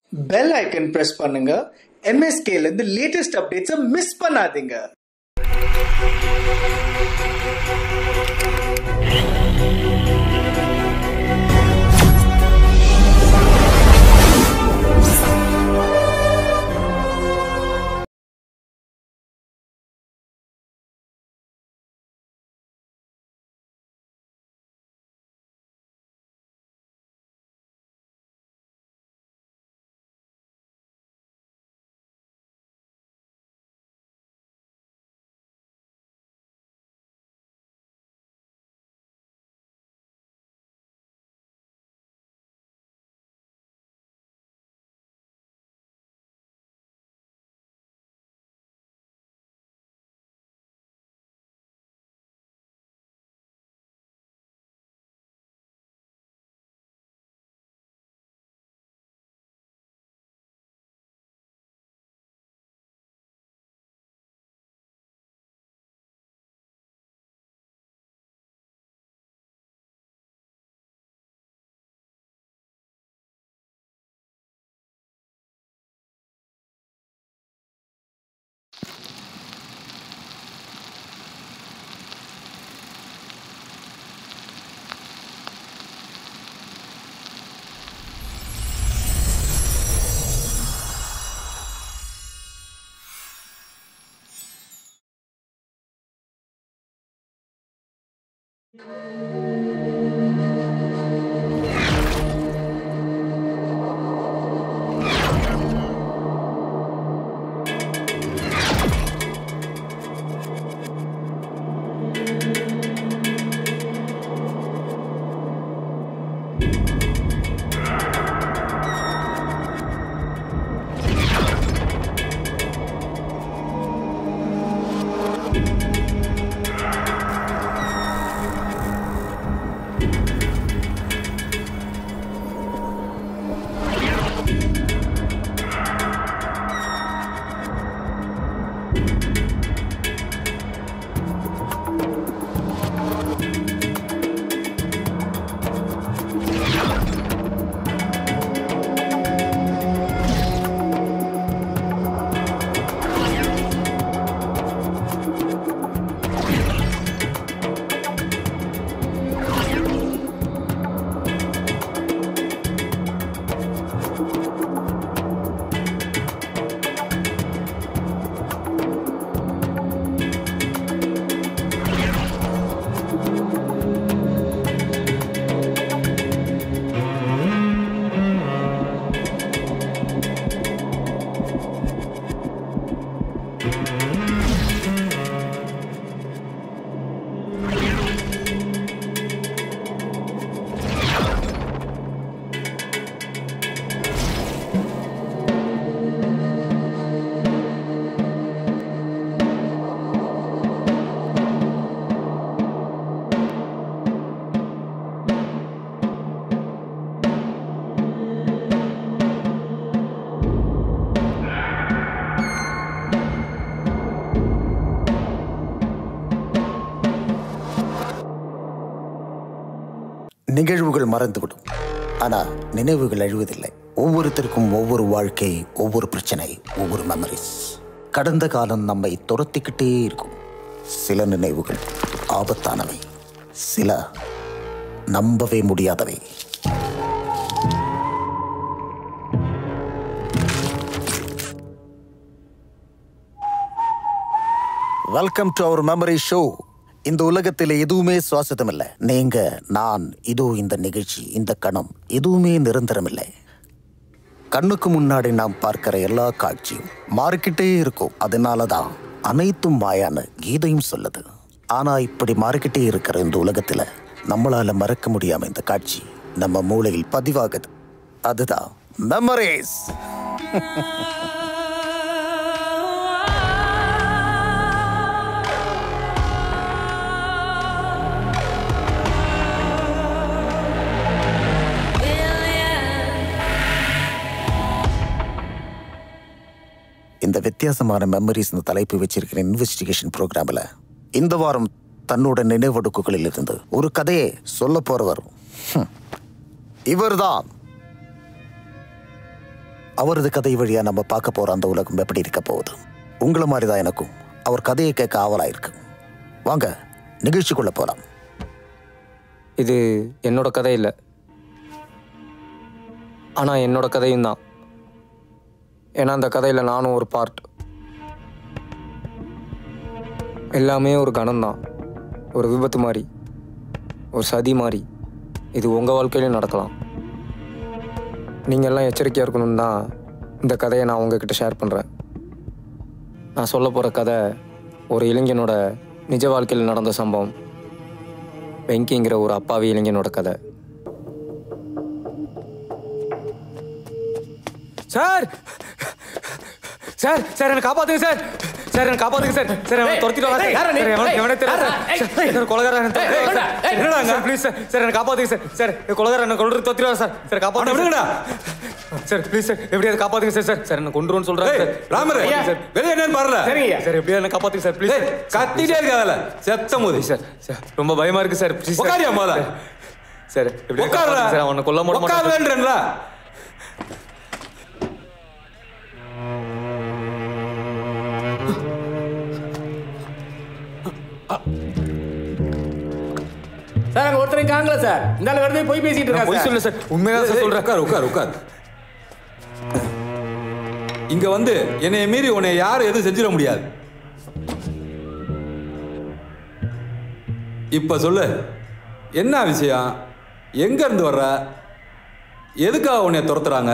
Bell icon press பண்ணுங்க MSK ல இருந்து லேட்டஸ்ட் அப்டேட்ஸை மிஸ் பண்ணாதீங்க நிகழ்வுகள் மறந்துவிடும் ஆனா நினைவுகள் அழிவதில்லை ஒவ்வொருத்தருக்கும் ஒவ்வொரு வாழ்க்கை ஒவ்வொரு பிரச்சனை ஒவ்வொரு மெமரிஸ் கடந்த காலம் நம்மை துரத்திக்கிட்டே இருக்கும் சில நினைவுகள் ஆபத்தானவை சில நம்பவே முடியாதவை welcome to our memory show இந்த உலகத்தில் எதுவுமே சுவாசிதம் இல்லை நீங்க நான் இதோ இந்த நிகழ்ச்சி இந்த கணம் எதுவுமே நிரந்தரம் இல்லை கண்ணுக்கு முன்னாடி நாம் பார்க்கிற எல்லா காட்சியும் மாறிக்கிட்டே இருக்கும் அதனால தான் அனைத்தும் மாயான கீதையும் சொல்லுது ஆனா இப்படி மாறிக்கிட்டே இருக்கிற இந்த உலகத்துல நம்மளால மறக்க முடியாம இந்த காட்சி நம்ம மூளையில் பதிவாகுது அதுதான் மெமரிஸ் இந்த வித்தியாசமான மெமரிஸ் தலைப்பு வச்சிருக்கிற இன்வெஸ்டிகேஷன் ப்ரோக்ராமில் இந்த வாரம் தன்னோட நினைவடுக்குகளில் இருந்து ஒரு கதையை சொல்ல போறவர் ஹம், இவர்தான் அவரது கதை வழியா நம்ம பார்க்க போற அந்த உலகம் எப்படி இருக்க போகுது உங்களை மாதிரி தான் எனக்கும் அவர் கதையை கேட்க ஆவலா இருக்கு வாங்க நிகழ்ச்சிக்குள்ள போலாம் இது என்னோட கதை இல்லை ஆனால் என்னோட கதையும் தான் ஏன்னா அந்த கதையில் நானும் ஒரு பார்ட் எல்லாமே ஒரு கணம் தான் ஒரு விபத்து மாதிரி ஒரு சதி மாதிரி இது உங்கள் வாழ்க்கையிலும் நடக்கலாம் நீங்கள் எல்லாம் எச்சரிக்கையாக இருக்கணும்னு தான் இந்த கதையை நான் உங்ககிட்ட ஷேர் பண்ணுறேன் நான் சொல்ல போகிற கதை ஒரு இளைஞனோட நிஜ வாழ்க்கையில் நடந்த சம்பவம் வெங்கிங்கிற ஒரு அப்பாவி இளைஞனோட கதை சார் சார் சார் என்ன காப்பாத்துங்க சார் சார் என்ன காப்பாத்துங்க சார் சார் அவன் துரத்திட்டு வரா ஏய், யாரா நீ? சார் எவன- எவனே தெரியல யாரா? சார். ஏய், சார், சார் கொலகாரன் என்ன ஏய், துரத்திட்டு ஏய், வரா சார். ஏய், என்னடா சார் ப்ளீஸ் சார் சார் என்ன காப்பாத்துங்க சார் சார் இந்த கொலகாரன் என்ன கொல்றது துரத்திட்டு வரா சார் சார் காப்பாத்துங்க விடுங்கடா. சார் ப்ளீஸ் சார் எப்படியாவது காப்பாத்துங்க சார் சார் சார் என்ன கொண்டுருன்னு சொல்றாரு ஏய், சார் ராமரு ஐயா, சார் வெளியே என்னன்னு பாருல சரிங்க சார் எப்படியாவது என்ன காப்பாத்துங்க சார் ப்ளீஸ் ஏய், கத்திட்டே இருக்காதல செத்த போது சார் சார் ரொம்ப பயமா இருக்கு சார் ப்ளீஸ் உட்காரியா முதல்ல? சார் எப்படியாவது உட்காருடா காப்பாத்துங்க சார் அவனை கொல்ல மாட்டேன் உட்காருன்றேன்ல சார் அங்க ஒருத்தரையும் காணல சார் இந்த ஆளு வருது போய் பேசிட்டு இருக்கா பொய் சார் சொல்லு சார் உண்மையாக சார் சொல்றேன் உட்கார் உட்கார் உட்கார் இங்க வந்து என்னைய மீறி உன்னை யாரும் எதுவும் செஞ்சிட முடியாது இப்ப சொல்லு என்ன விஷயம் எங்க இருந்து வர்ற எதுக்காக உன்னை துரத்துறாங்க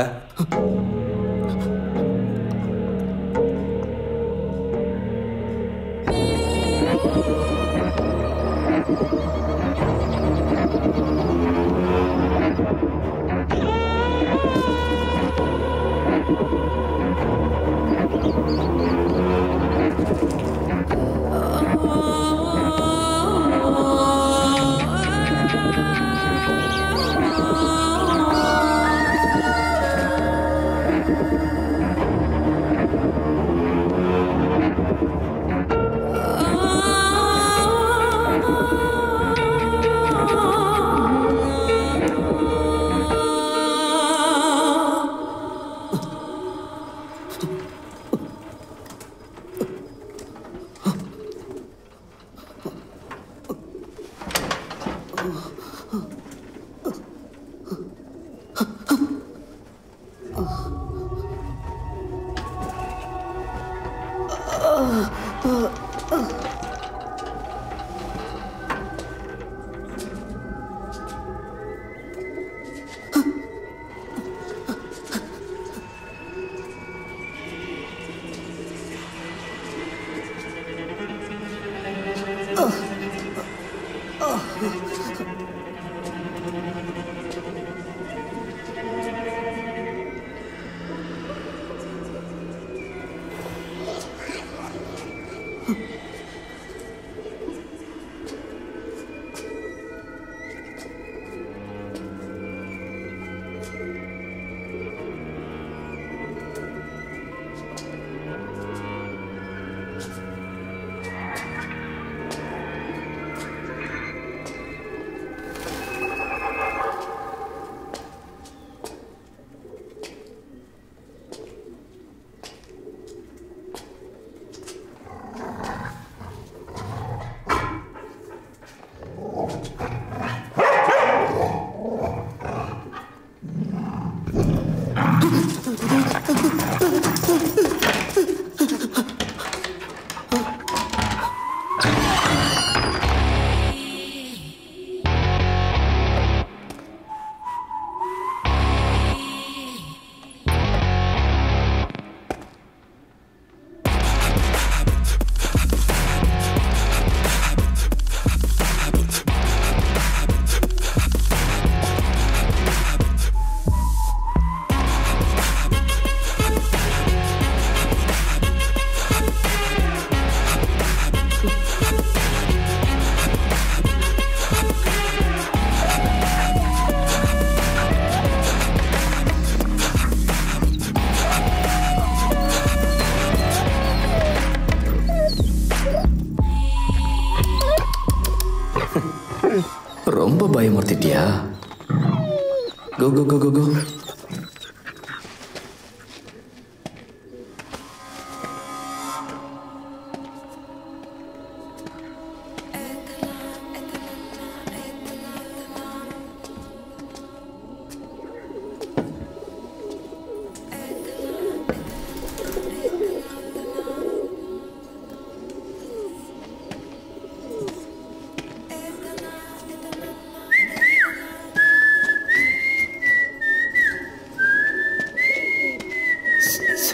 ரொம்ப பயமுறுத்திட்டியா கோ கோ கோ கோ கோ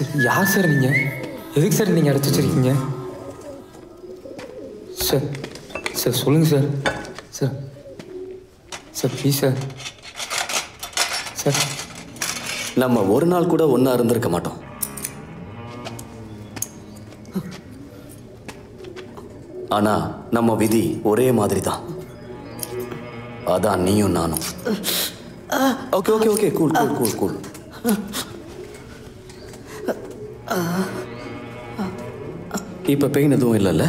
யார் சார் நீங்கள் எதுக்கு சார் நீங்கள் அடைச்சி வச்சிருக்கீங்க சார் சார் சொல்லுங்கள் sir sir sir please sir sir நம்ம ஒரு நாள் கூட ஒன்றா இருந்திருக்க மாட்டோம் ஆனா நம்ம விதி ஒரே மாதிரி தான் அதான் நீயும் நானும் okay okay okay cool cool cool cool இப்ப பெயின் எதுவும் இல்லைல்ல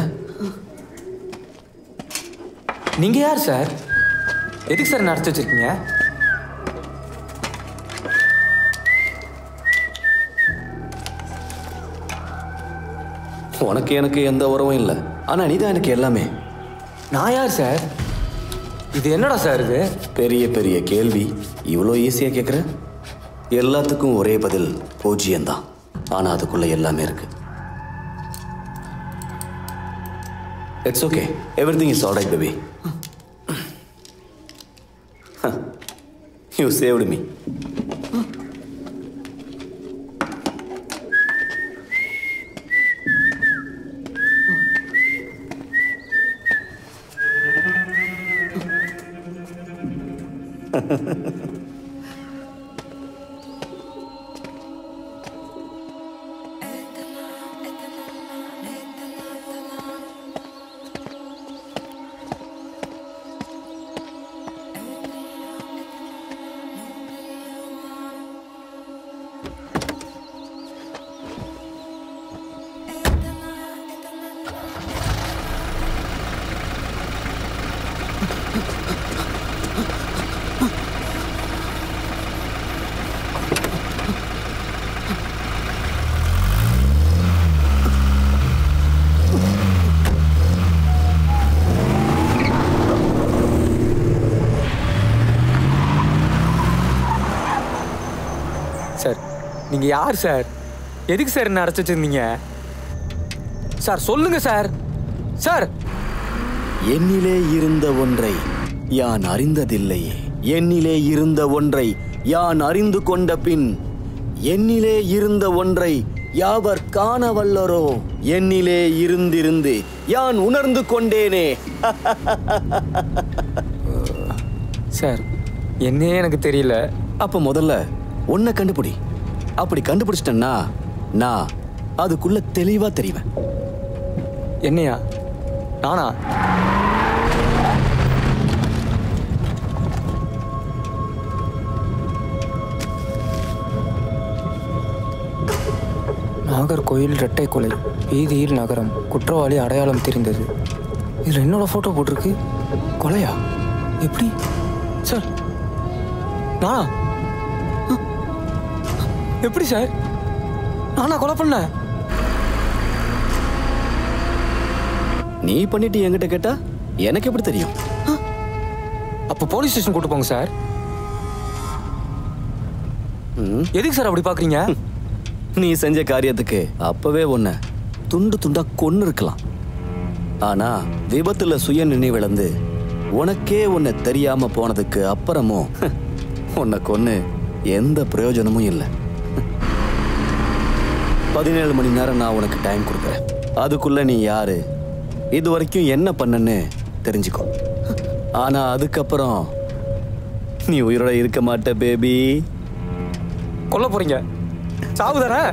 நீங்கள் யார் சார் எதுக்கு சார் என்ன அடைச்சி வச்சிருக்கீங்க உனக்கு எனக்கு எந்த உறவும் இல்லை ஆனா நீதான் எனக்கு எல்லாமே நான் யார் சார் இது என்னடா சார் இது பெரிய பெரிய கேள்வி இவ்வளோ ஈஸியா கேட்குற எல்லாத்துக்கும் ஒரே பதில் பூஜ்ஜியம்தான் ஆனா அதுக்குள்ள எல்லாமே இருக்கு it's okay everything is alright baby you saved me sir நீங்கள் யார் சார் எதுக்கு சார் என்ன அடைச்சி வச்சிருந்தீங்க சார் சொல்லுங்க சார் சார் என்னிலே இருந்த ஒன்றை யான் அறிந்ததில்லையே என்னிலே இருந்த ஒன்றை யான் அறிந்து கொண்ட பின் என்னிலே இருந்த ஒன்றை யாவர் காண வல்லரோ என்னிலே இருந்திருந்து யான் உணர்ந்து கொண்டேனே சார் என்னையே எனக்கு தெரியல அப்ப முதல்ல உன்னை கண்டுபிடி அப்படி கண்டுபிடிச்சிட்டேன்னா நான் அதுக்குள்ள தெளிவா தெரிவேன் என்னையா நானா நாகர்கோயில் இரட்டை கொலை வீதியில் நகரம் குற்றவாளி அடையாளம் தெரிந்தது இதில் என்னோட ஃபோட்டோ போட்டிருக்கு கொலையா எப்படி சார் நானா அ, எப்படி சார் நானா கொலை பண்ணேன் நீ பண்ணிட்டு என்கிட்ட கேட்டா எனக்கு எப்படி தெரியும் அப்போ போலீஸ் ஸ்டேஷன் கூட்டு போங்க சார் ம், எதுக்கு சார் அப்படி பார்க்குறீங்க நீ செஞ்ச காரியத்துக்கு அப்பவே உன்னை துண்டு துண்டா கொன்னு இருக்கலாம் ஆனா விபத்துல சுய நினைவிழந்து உனக்கே உன்னை தெரியாம போனதுக்கு அப்புறமும் உன்னை கொன்னு எந்த பிரயோஜனமும் இல்லை பதினேழு மணி நேரம் நான் உனக்கு டைம் கொடுக்குறேன் அதுக்குள்ள நீ யாரு இது வரைக்கும் என்ன பண்ணன்னு தெரிஞ்சுக்கோ ஆனா அதுக்கப்புறம் நீ உயிரோட இருக்க மாட்ட பேபி கொல்ல போறீங்க சாவு தானே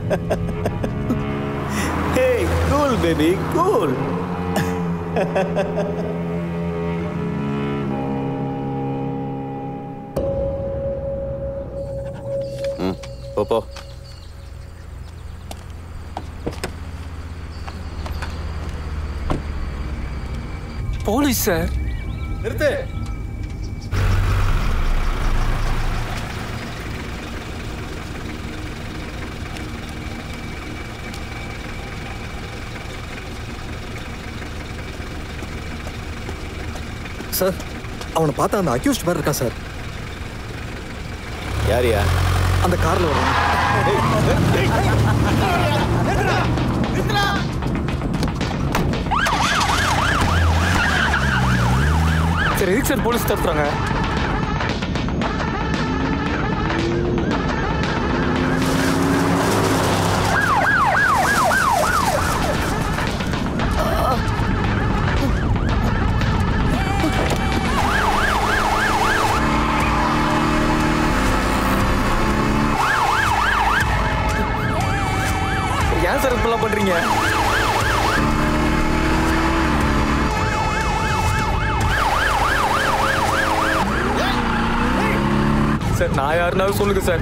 ஹே கூல் பேபி கூல் போ போ போலீஸ் சார் நிறுத்து சார் அவனை பார்த்தா அந்த அக்யூஸ்ட் மாதிரி இருக்கா சார் யாரியா அந்த கார்ல வரும் சார் எதுக்கு சார் போலீஸ் தடுத்துறாங்க சார் இப்பெல்லாம் பண்றீங்க சார் நான் யாருனாலும் சொல்லுங்க சார்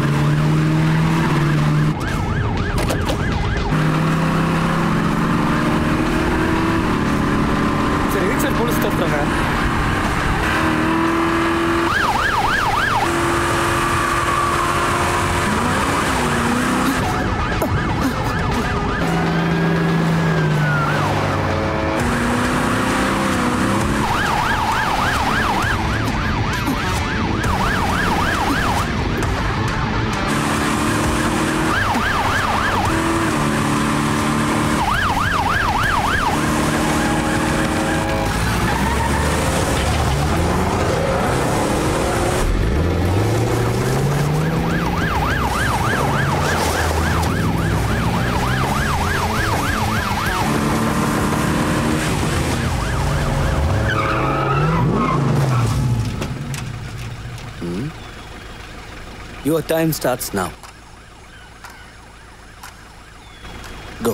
சார் எதுக்கு சார் போலீஸ் தப்புறாங்க Your time starts now. Go.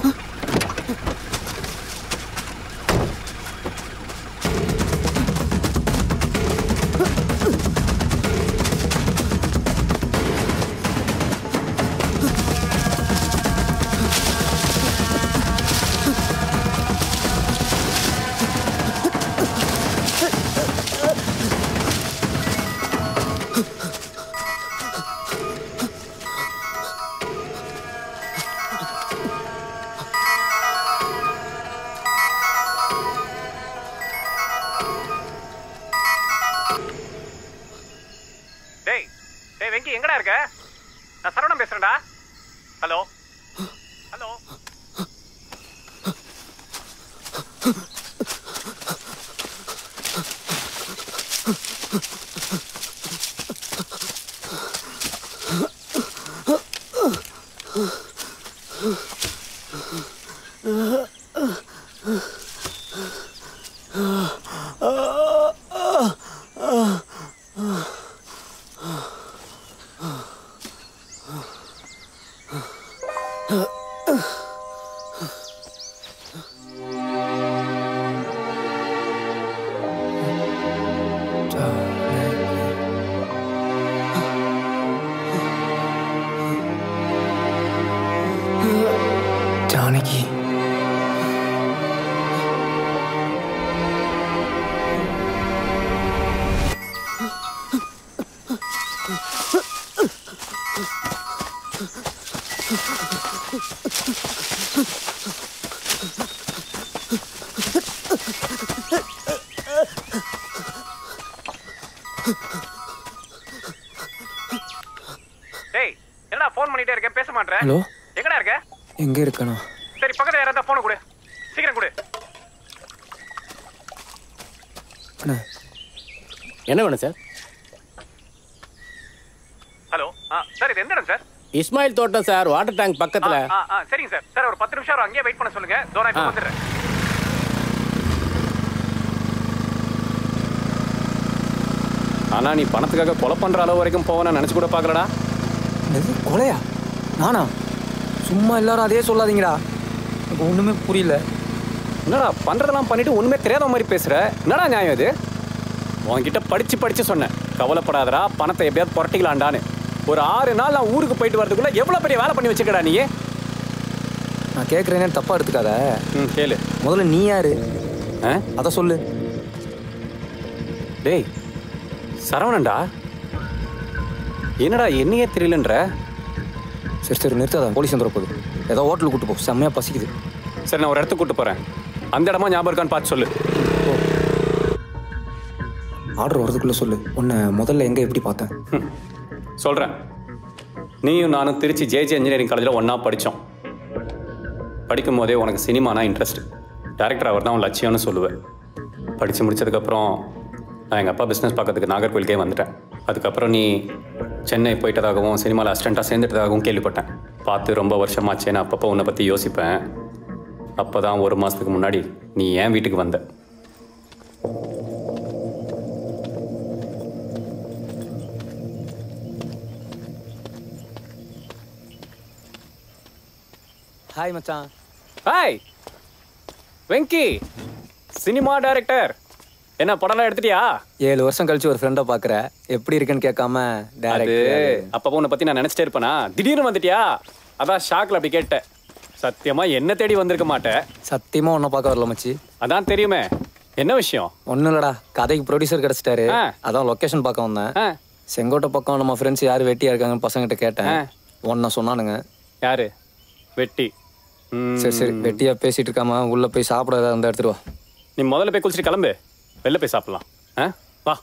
டேய் டேய் வெங்கி எங்கடா இருக்க நான் சரவணன் பேசுறேன்டா ஹலோ ஹலோ ஜானகி டேய் என்னடா ஃபோன் பண்ணிட்டே இருக்கேன் பேச மாட்டேன் ஹலோ எங்கடா இருக்க எங்க இருக்கணும் சரி பக்கத்துல யாராவது போனை கொடு சீக்கிரம் கொடு அண்ணா என்ன வேணும் சார் ஹலோ ஆ சார் இது எந்த இடம் சார் இஸ்மாயில் தோட்டம் சார் வாட்டர் டேங்க் பக்கத்துல ஆ ஆ சரிங்க சார் சார் ஒரு பத்து நிமிஷம் அங்கேயே வெயிட் பண்ண சொல்லுங்க தோ நான் இப்போ ஆ. வந்துடுறேன் ஆனா நீ பணத்துக்காக கொலை பண்ற அளவு வரைக்கும் போவேன்னு நினைச்சு கூட பார்க்கலடா என்னது கொலையா நானா சும்மா எல்லாரும் அதே சொல்லாதீங்கடா எனக்கு ஒண்ணுமே புரியல என்னடா பண்றதெல்லாம் பண்ணிட்டு ஒண்ணுமே தெரியாத மாதிரி பேசுற என்னடா நியாயம் இது உன்கிட்ட படிச்சு படிச்சு சொன்னேன் கவலைப்படாதடா பணத்தை எப்படியாவது புரட்டிக்கலாண்டான்னு ஒரு ஆறு நாள் நான் ஊருக்கு போயிட்டு வரதுக்குள்ள எவ்வளவு பெரிய வேலை பண்ணி வச்சிருக்கடா நீ நான் கேட்குறேன்னு தப்பா எடுத்துக்காத ம் கேளு முதல்ல நீ யாரு ஆ? அதை சொல்லு டேய் சரவணன்டா என்னடா என்னையே தெரியலன்ற சரி சரி நிறுத்தாத போலீஸ் வந்துட போகுது ஏதோ ஹோட்டலுக்கு கூட்டு போ செம்மையா பசிக்குது சரி நான் ஒரு இடத்துக்கு கூட்டு போறேன் அந்த இடமா ஞாபகம் இருக்கான்னு பார்த்து சொல்லு ஆர்டர் வரதுக்குள்ள சொல்லு உன்னை முதல்ல எங்க எப்படி பார்த்தேன் ம். சொல்றேன் நீயும் நானும் திருச்சி ஜேஜே இன்ஜினியரிங் காலேஜில் ஒன்றா படித்தோம் படிக்கும் போதே உனக்கு சினிமானா இன்ட்ரெஸ்ட் டேரக்டர் அவர் தான் உன் லட்சியம்னு சொல்லுவேன் படித்து முடிச்சதுக்கப்புறம் நான் எங்கள் அப்பா பிஸ்னஸ் பார்க்கறதுக்கு நாகர்கோவிலுக்கே வந்துட்டேன் அதுக்கப்புறம் நீ சென்னை போயிட்டதாகவும் சினிமாவில் அசிஸ்டண்ட்டாக சேர்ந்துட்டதாகவும் கேள்விப்பட்டேன் பார்த்து ரொம்ப வருஷமாச்சேன்னு அப்பப்போ உன்னை பற்றி யோசிப்பேன் அப்போ தான் ஒரு மாதத்துக்கு முன்னாடி நீ ஏன் வீட்டுக்கு வந்த ஹாய் மச்சான் ஹாய் வெங்கி சினிமா டைரக்டர் என்ன படம்லாம் எடுத்துட்டியா ஏழு வருஷம் கழிச்சு ஒரு ஃப்ரெண்டை பார்க்குற எப்படி இருக்குன்னு கேட்காம அது டேரக்ட் அப்பப்போ உன்னை பத்தி நான் நினைச்சிட்டே இருப்பேனா திடீர்னு வந்துட்டியா அதான் ஷாக்ல அப்படி கேட்டேன் சத்தியமா என்ன தேடி வந்திருக்க மாட்டேன் சத்தியமா உன்னை பார்க்க வரல மச்சி அதான் தெரியுமே என்ன விஷயம் ஒன்றும் இல்லடா கதைக்கு ப்ரொடியூசர் கிடச்சிட்டாரு ஆ. அதான் லொக்கேஷன் பார்க்க வந்தேன் ஆ, செங்கோட்டை பக்கம் நம்ம ஃப்ரெண்ட்ஸ் யார் வெட்டியா இருக்காங்கன்னு பசங்கிட்ட கேட்டேன் ஆ. ஒன்ன சொன்னானுங்க யாரு வெட்டி ம், சரி சரி வெட்டியா பேசிட்டு இருக்காம உள்ள போய் சாப்பிட ஏதாவது இருந்தா எடுத்துட்டு வா நீ முதல்ல போய் குளிச்சுட்டு கிளம்பு வெளில போய் சாப்பிடலாம் ஆ வா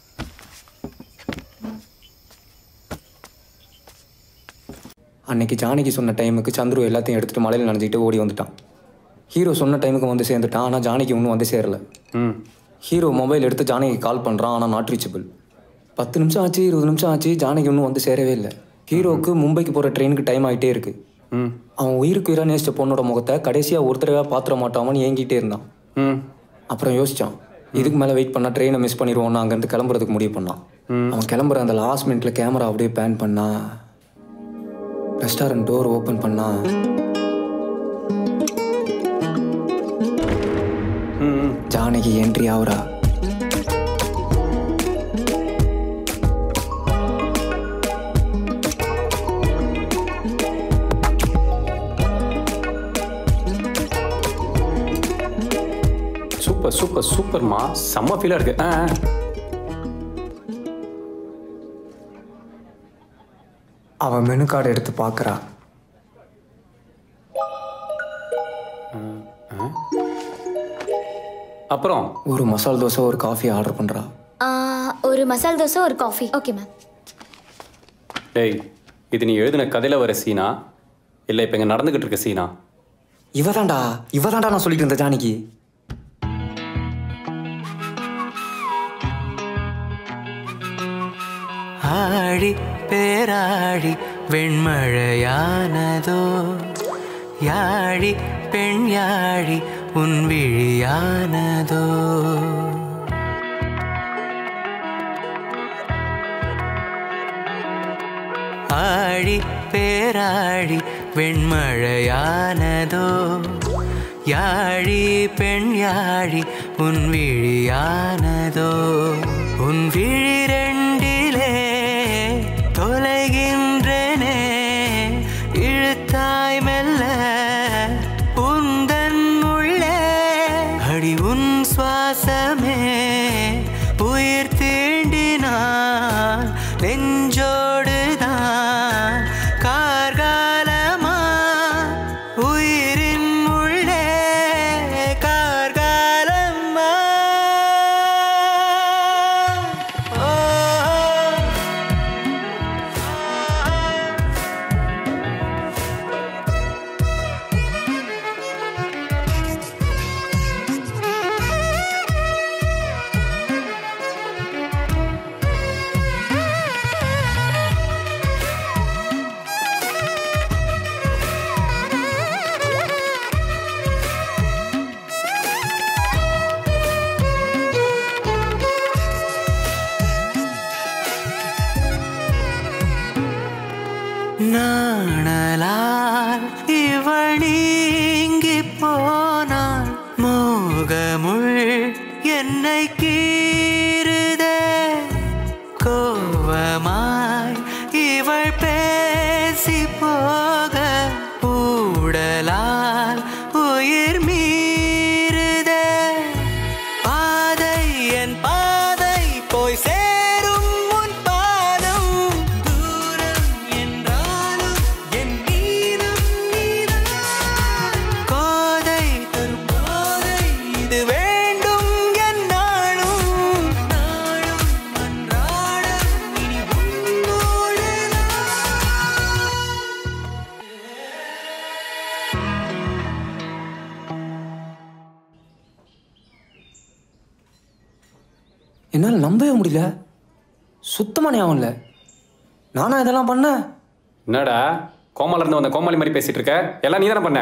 அன்னைக்கு ஜானகி சொன்ன டைமுக்கு சந்துரு எல்லாத்தையும் எடுத்துட்டு மலையில் நனைஞ்சிக்கிட்டு ஓடி வந்துட்டான் ஹீரோ சொன்ன டைமுக்கு வந்து சேர்ந்துட்டான் ஆனால் ஜானகி இன்னும் வந்து சேரல ம் ஹீரோ மொபைல் எடுத்து ஜானகி கால் பண்ணுறான் ஆனால் நாட் ரீச்சபிள் பத்து நிமிஷம் ஆச்சு இருபது நிமிஷம் ஆச்சு ஜானகி இன்னும் வந்து சேரவே இல்லை ஹீரோவுக்கு மும்பைக்கு போகிற ட்ரெயினுக்கு டைம் ஆகிட்டே இருக்கு ம் அவன் உயிருக்கு உயிராக நேசித்த பொண்ணோட முகத்தை கடைசியாக ஒரு தடவை பாத்திர மாட்டாமன்னு ஏங்கிட்டே இருந்தான் ம் அப்புறம் யோசிச்சான் இதுக்கு மேலே வெயிட் பண்ணால் ட்ரெயினை மிஸ் பண்ணிடுவோம்னு அங்கேருந்து கிளம்புறதுக்கு முடிவு பண்ணான் அவன் கிளம்புற அந்த லாஸ்ட் மினிட்ல கேமரா அப்படியே பேன் பண்ணா ரெஸ்டாரண்ட் டோர் ஓப்பன் பண்ணா ம் ஜானகி என்ட்ரி ஆகுறா சூப்பர் சூப்பர் சூப்பர்மா செம்ம ஃபீலாக இருக்கு ஆ ஆ. அவன் மெனு கார்டு எடுத்து பார்க்குறா அப்புறம் ஒரு மசால் தோசை ஒரு காஃபி ஆர்டர் பண்ணுறா ஆ, ஒரு மசால் தோசை ஒரு காஃபி ஓகே மேம் டேய் இது நீ எழுதின கதையில் வர சீனா இல்லை இப்போ இங்கே நடந்துக்கிட்டு இருக்க சீனா இவ தான்டா இவ தான்டா நான் சொல்லிட்டு இருந்தேன் ஜானகி ஆடி பேராடி வெண்மழையானதோ யாழி பெண் யாழி உன் விழியானதோ ஆழி பேராழி வெண்மழையானதோ யாழி பெண் யாழி உன் விழியானதோ உன் விழி ரெண்டிலே தொலைகின்றனே இழுத்தாய் மெல்ல உந்தன் உள்ளே அடி உன் சுவாசமே உயிர் தீண்டினான் நெஞ்சோடுதான் கார்காலமா உயிரின் உள்ளே கார்காலம்மா ஓ நாணலால் இவள் நீங்கி போனாள் மோகமுள் என்னை கீறுதே கோவமாய் இவள் பேசி போக ஊடலால் உயிர் மீறுதே பாதை என் பாதை போய் சேரும் உன் பாதம் தூரம் என்றாலும் என் நீரம் நீதான் கோதை தரும் போதை இது வேண்டும் என் நாளும் நாளும் அன்றாடம் இனி உன்னோடுதான் என்னால் நம்பவே முடியல சுத்தமாக ஞாபகம் இல்லை நானா இதெல்லாம் பண்ணேன் என்னடா கோமால இருந்து வந்த கோமாளி மாதிரி பேசிட்டு இருக்க எல்லாம் நீ தானே பண்ண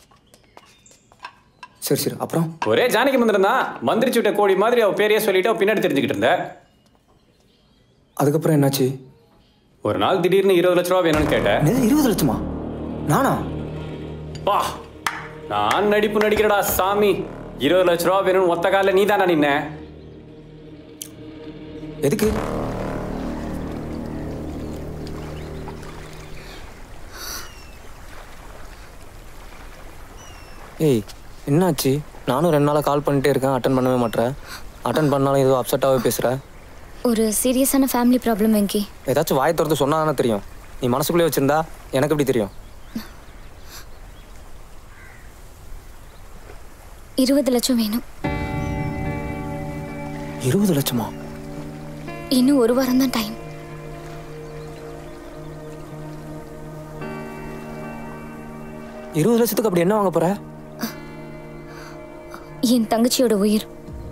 சரி சரி அப்புறம் ஒரே ஜானகி மந்திரம் தான் மந்திரிச்சு விட்ட கோழி மாதிரி அவ பேரையே சொல்லிட்டு அவ பின்னாடி தெரிஞ்சுக்கிட்டு இருந்த அதுக்கப்புறம் என்னாச்சு ஒரு நாள் திடீர்னு இருபது லட்ச ரூபா வேணும்னு கேட்டேன் என்னது இருபது லட்சமா நானா பா நான் நடிப்பு நடிக்கிறடா சாமி இருபது லட்ச ரூபா வேணும்னு ஒத்த காலில் நீ தானே நின்ன எதுக்கு ஏய் என்னாச்சு நானும் ரெண்டு நாளாக கால் பண்ணிட்டே இருக்கேன் அட்டன் பண்ணவே மாட்டேன் அட்டன் பண்ணாலும் ஏதோ அப்செட்டாகவே பேசுகிற ஒரு சீரியஸான ஃபேமிலி ப்ராப்ளம் வெங்கி ஏதாச்சும் வாய் திறந்து சொன்னா தானே தெரியும் நீ மனசுக்குள்ளே வச்சிருந்தா எனக்கு எப்படி தெரியும் இருபது லட்சம் வேணும் இருபது லட்சமா இன்னும் ஒரு வாரம் தான் டைம் இருபது லட்சத்துக்கு அப்படி என்ன வாங்க போற என் தங்கச்சியோட உயிர்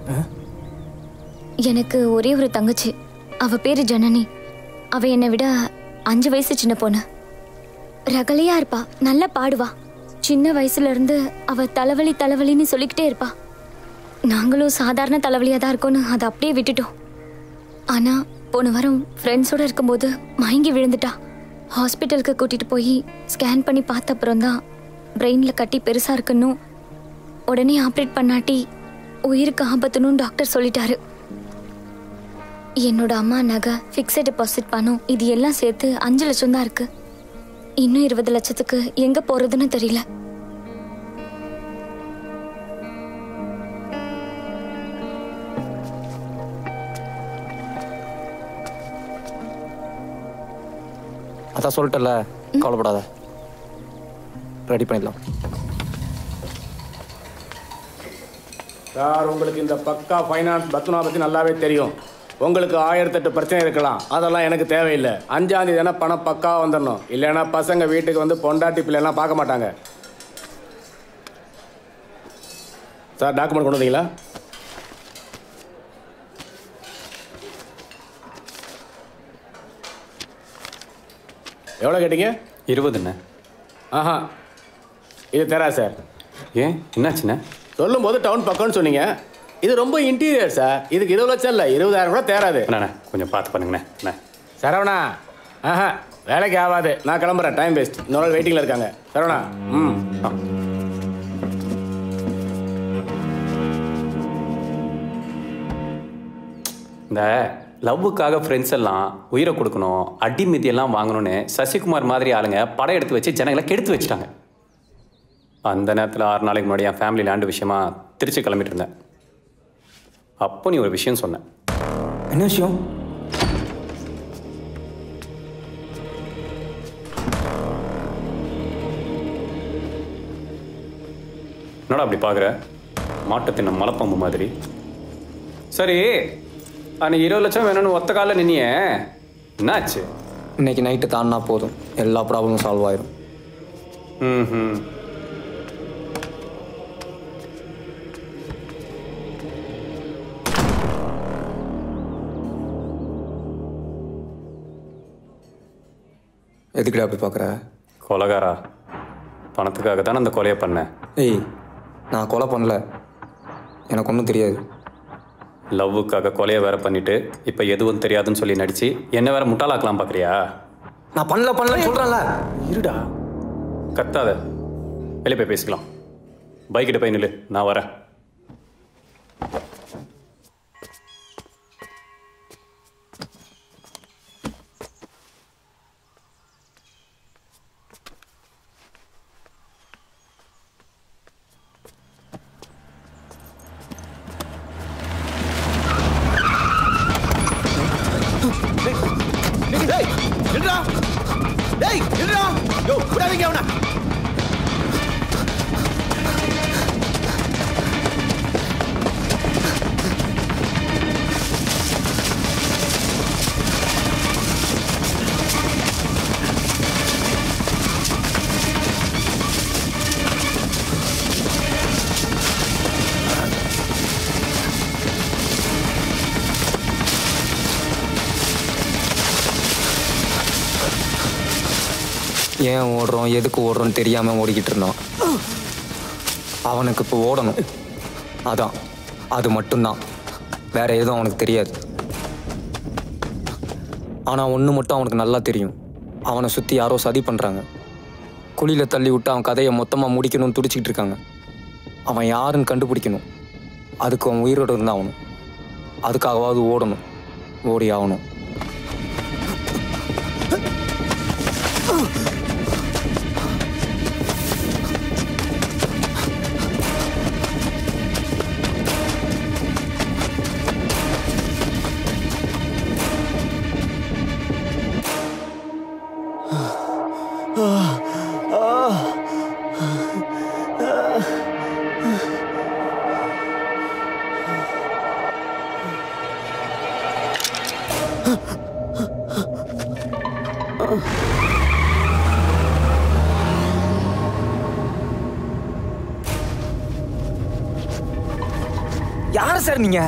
எனக்கு ஒரே ஒரு தங்கச்சி அவ பேரு ஜனனி அவ என்னை விட அஞ்சு வயசு சின்ன பொண்ணு ரகலையா இருப்பா நல்லா பாடுவா சின்ன வயசுல இருந்து அவ தலைவலி தலைவலின்னு சொல்லிக்கிட்டே இருப்பா நாங்களும் சாதாரண தலைவலியா தான் இருக்கோம்னு அதை அப்படியே விட்டுட்டோம் ஆனா போன வாரம் ஃப்ரெண்ட்ஸோட இருக்கும்போது மயங்கி விழுந்துட்டா ஹாஸ்பிட்டலுக்கு கூட்டிட்டு போய் ஸ்கேன் பண்ணி பார்த்த அப்புறம் தான் பிரெயின்ல கட்டி பெருசா இருக்குன்னு உடனே ஆப்ரேட் பண்ணாட்டி உயிருக்கு ஆபத்துன்னு டாக்டர் சொல்லிட்டாரு என்னோட அம்மா நகை ஃபிக்ஸட் டெபாசிட் பணம் இது எல்லாம் சேர்த்து அஞ்சு லட்சம் தான் இருக்கு இன்னும் இருபது லட்சத்துக்கு எங்க போறதுன்னு தெரியல அதான் சொல்லிட்டல கவலைப்படாத ரெடி பண்ணிடலாம் சார் உங்களுக்கு இந்த பக்கா ஃபைனான்ஸ் பத்னா பற்றி நல்லாவே தெரியும் உங்களுக்கு ஆயிரத்தெட்டு பிரச்சனை இருக்கலாம் அதெல்லாம் எனக்கு தேவையில்லை அஞ்சாந்தேதி தானே பணம் பக்கா வந்துடணும் இல்லைன்னா பசங்க வீட்டுக்கு வந்து பொண்டாட்டி பிள்ளைலாம் பார்க்க மாட்டாங்க சார் டாக்குமெண்ட் கொண்டு வந்தீங்களா எவ்வளோ கேட்டீங்க இருபதுண்ணே ஆஹா இது தரா சார் ஏன் என்னாச்சுண்ணே சொல்லும்போது டவுன் பக்கம்னு சொன்னீங்க இது ரொம்ப இன்டீரியர் சார் இதுக்கு இருபது லட்சம் இல்லை இருபதாயிரம் கூட தேராது அண்ணா கொஞ்சம் பார்த்து பண்ணுங்கண்ணே அண்ணே சரவணா ஆஹா வேலைக்கு ஆகாது நான் கிளம்புறேன் டைம் வேஸ்ட் இன்னொரு நாள் வெயிட்டிங்கில் இருக்காங்க சரவணா ம் ஆ. இந்த லவ்வுக்காக ஃப்ரெண்ட்ஸ் எல்லாம் உயிரை கொடுக்கணும் அடி மிதியெல்லாம் வாங்கணும்னு சசிகுமார் மாதிரி ஆளுங்க படம் எடுத்து வச்சு ஜனங்களை கெடுத்து வச்சுட்டாங்க அந்த நேரத்தில் ஆறு நாளைக்கு முன்னாடி என் ஃபேமிலி லேண்டு விஷயமா திருச்சி கிளம்பிட்டு இருந்தேன் அப்போ நீ ஒரு விஷயம் சொன்ன என்ன விஷயம் என்னடா அப்படி பார்க்குற மாட்டை தின்ன மலைப்பாம்பு மாதிரி சரி அன்னைக்கு இருபது லட்சம் வேணும்னு ஒத்த காலில் நின்னியே என்னாச்சு இன்னைக்கு நைட்டு தாண்டினா போதும் எல்லா ப்ராப்ளமும் சால்வ் ஆயிரும் ம் ம் எதுக்குடா அப்படி பார்க்குற கொலகாரா பணத்துக்காக தானே அந்த கொலையை பண்ணேன் ஏய் நான் கொலை பண்ணல எனக்கு ஒன்றும் தெரியாது லவ்வுக்காக கொலையை வேற பண்ணிட்டு இப்போ எதுவும் தெரியாதுன்னு சொல்லி நடிச்சு என்ன வேற முட்டாளாக்கலாம் பார்க்குறியா நான் பண்ணல பண்ணலன்னு சொல்கிறேன்ல இருடா கத்தாத வெளியே போய் பேசிக்கலாம் பைக்கிட்ட போய் நில்லு நான் வரேன் டேய் நில்றா டேய் நில்றா யோ விடாதீங்க அவனை ஏன் ஓடுறோம் எதுக்கு ஓடுறோம்னு தெரியாமல் ஓடிக்கிட்டு இருந்தான் அவனுக்கு இப்போ ஓடணும் அதான் அது மட்டும்தான் வேற எதுவும் அவனுக்கு தெரியாது ஆனால் ஒன்று மட்டும் அவனுக்கு நல்லா தெரியும் அவனை சுற்றி யாரோ சதி பண்ணுறாங்க குழியில் தள்ளி விட்டு அவன் கதையை மொத்தமாக முடிக்கணும்னு துடிச்சிக்கிட்டு இருக்காங்க அவன் யாருன்னு கண்டுபிடிக்கணும் அதுக்கு அவன் உயிரோடு இருந்தாகணும் அதுக்காகவாவது ஓடணும் ஓடி ஆகணும் யார் சார் நீங்க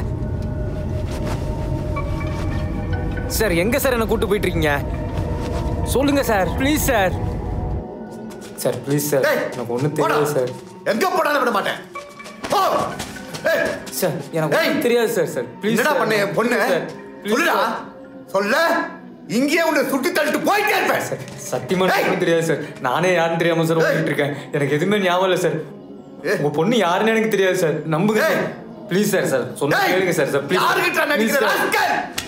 சார் எங்க சார் என்ன கூட்டு போயிட்டு இருக்கீங்க சொல்லுங்க sir please sir sir please sir எனக்கு ஒன்றும் தெரியாது சார் எங்க போனாலும் விட மாட்டேன் போ ஏய், சார் எனக்கு ஒண்ணும் தெரியாது சார் சார் ப்ளீஸ் என்னடா பண்ண என் பொண்ணு சொல்லுடா சொல்ல இங்கேயே உன்னை சுட்டி தள்ளிட்டு போயிட்டே இருப்பேன் சத்தியமா எனக்கு ஒண்ணும் தெரியாது சார் நானே யாருன்னு தெரியாம சார் ஓடிட்டு இருக்கேன் எனக்கு எதுவுமே ஞாபகம் இல்லை சார் உங்க பொண்ணு யாருன்னு எனக்கு தெரியாது சார் நம்புங்க ப்ளீஸ் சார் சார் சொன்னா கேளுங்க சார் சார் ப்ளீஸ் யாருக்கிட்ட நடிக்கிற ராஸ்கல்?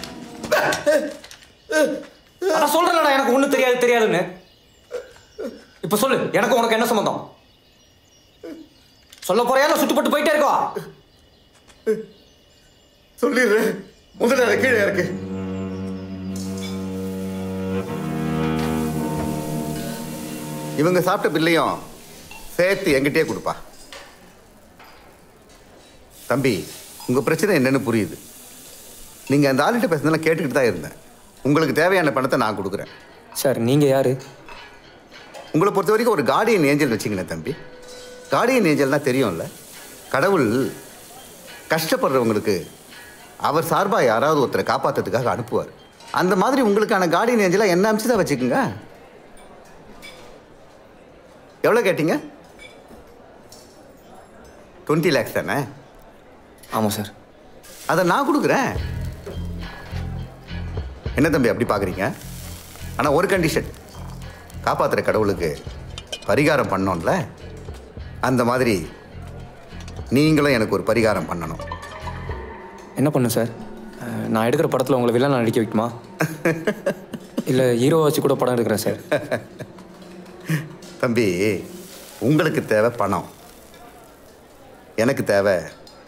நான் சொல்றேன்டா எனக்கு ஒண்ணும் தெரியாது தெரியாதுன்னு இப்ப சொல்லு எனக்கு உனக்கு என்ன சம்பந்தம் சொல்ல போறியா இல்ல சுட்டுப்பட்டு போயிட்டே இருக்கோ சொல்லிடுறேன் முதல்ல அதை கீழே இறக்கு இவங்க சாப்பிட்ட பில்லையும் சேர்த்து என்கிட்டயே கொடுப்பா தம்பி உங்க பிரச்சனை என்னன்னு புரியுது நீங்க அந்த ஆளுகிட்ட பேசுனதெல்லாம் கேட்டுக்கிட்டு தான் இருந்தேன் உங்களுக்கு தேவையான பணத்தை நான் கொடுக்குறேன் சார் நீங்க யாரு உங்களை பொறுத்த வரைக்கும் ஒரு கார்டியன் ஏஞ்சல் வச்சுங்களேன் தம்பி கார்டியன் ஏஞ்சல்னா தெரியும்ல கடவுள் கஷ்டப்படுறவங்களுக்கு அவர் சார்பாக யாராவது ஒருத்தரை காப்பாற்றுறதுக்காக அனுப்புவார் அந்த மாதிரி உங்களுக்கான கார்டியன் ஏஞ்சலாக என்ன அமிச்சு தான் வச்சுக்கோங்க எவ்வளோ கேட்டீங்க டுவெண்ட்டி லேக்ஸ் தானே ஆமாம் சார் அதை நான் கொடுக்குறேன் என்ன தம்பி அப்படி பார்க்குறீங்க ஆனால் ஒரு கண்டிஷன் காப்பாற்றுற கடவுளுக்கு பரிகாரம் பண்ணோம்ல அந்த மாதிரி நீங்களும் எனக்கு ஒரு பரிகாரம் பண்ணணும் என்ன பண்ணு சார் அஹ், நான் எடுக்கிற படத்தில் உங்களை வில்லன் நடிக்க வைக்குமா இல்லை ஹீரோ வச்சு கூட படம் எடுக்கிறேன் சார் தம்பி உங்களுக்கு தேவை பணம் எனக்கு தேவை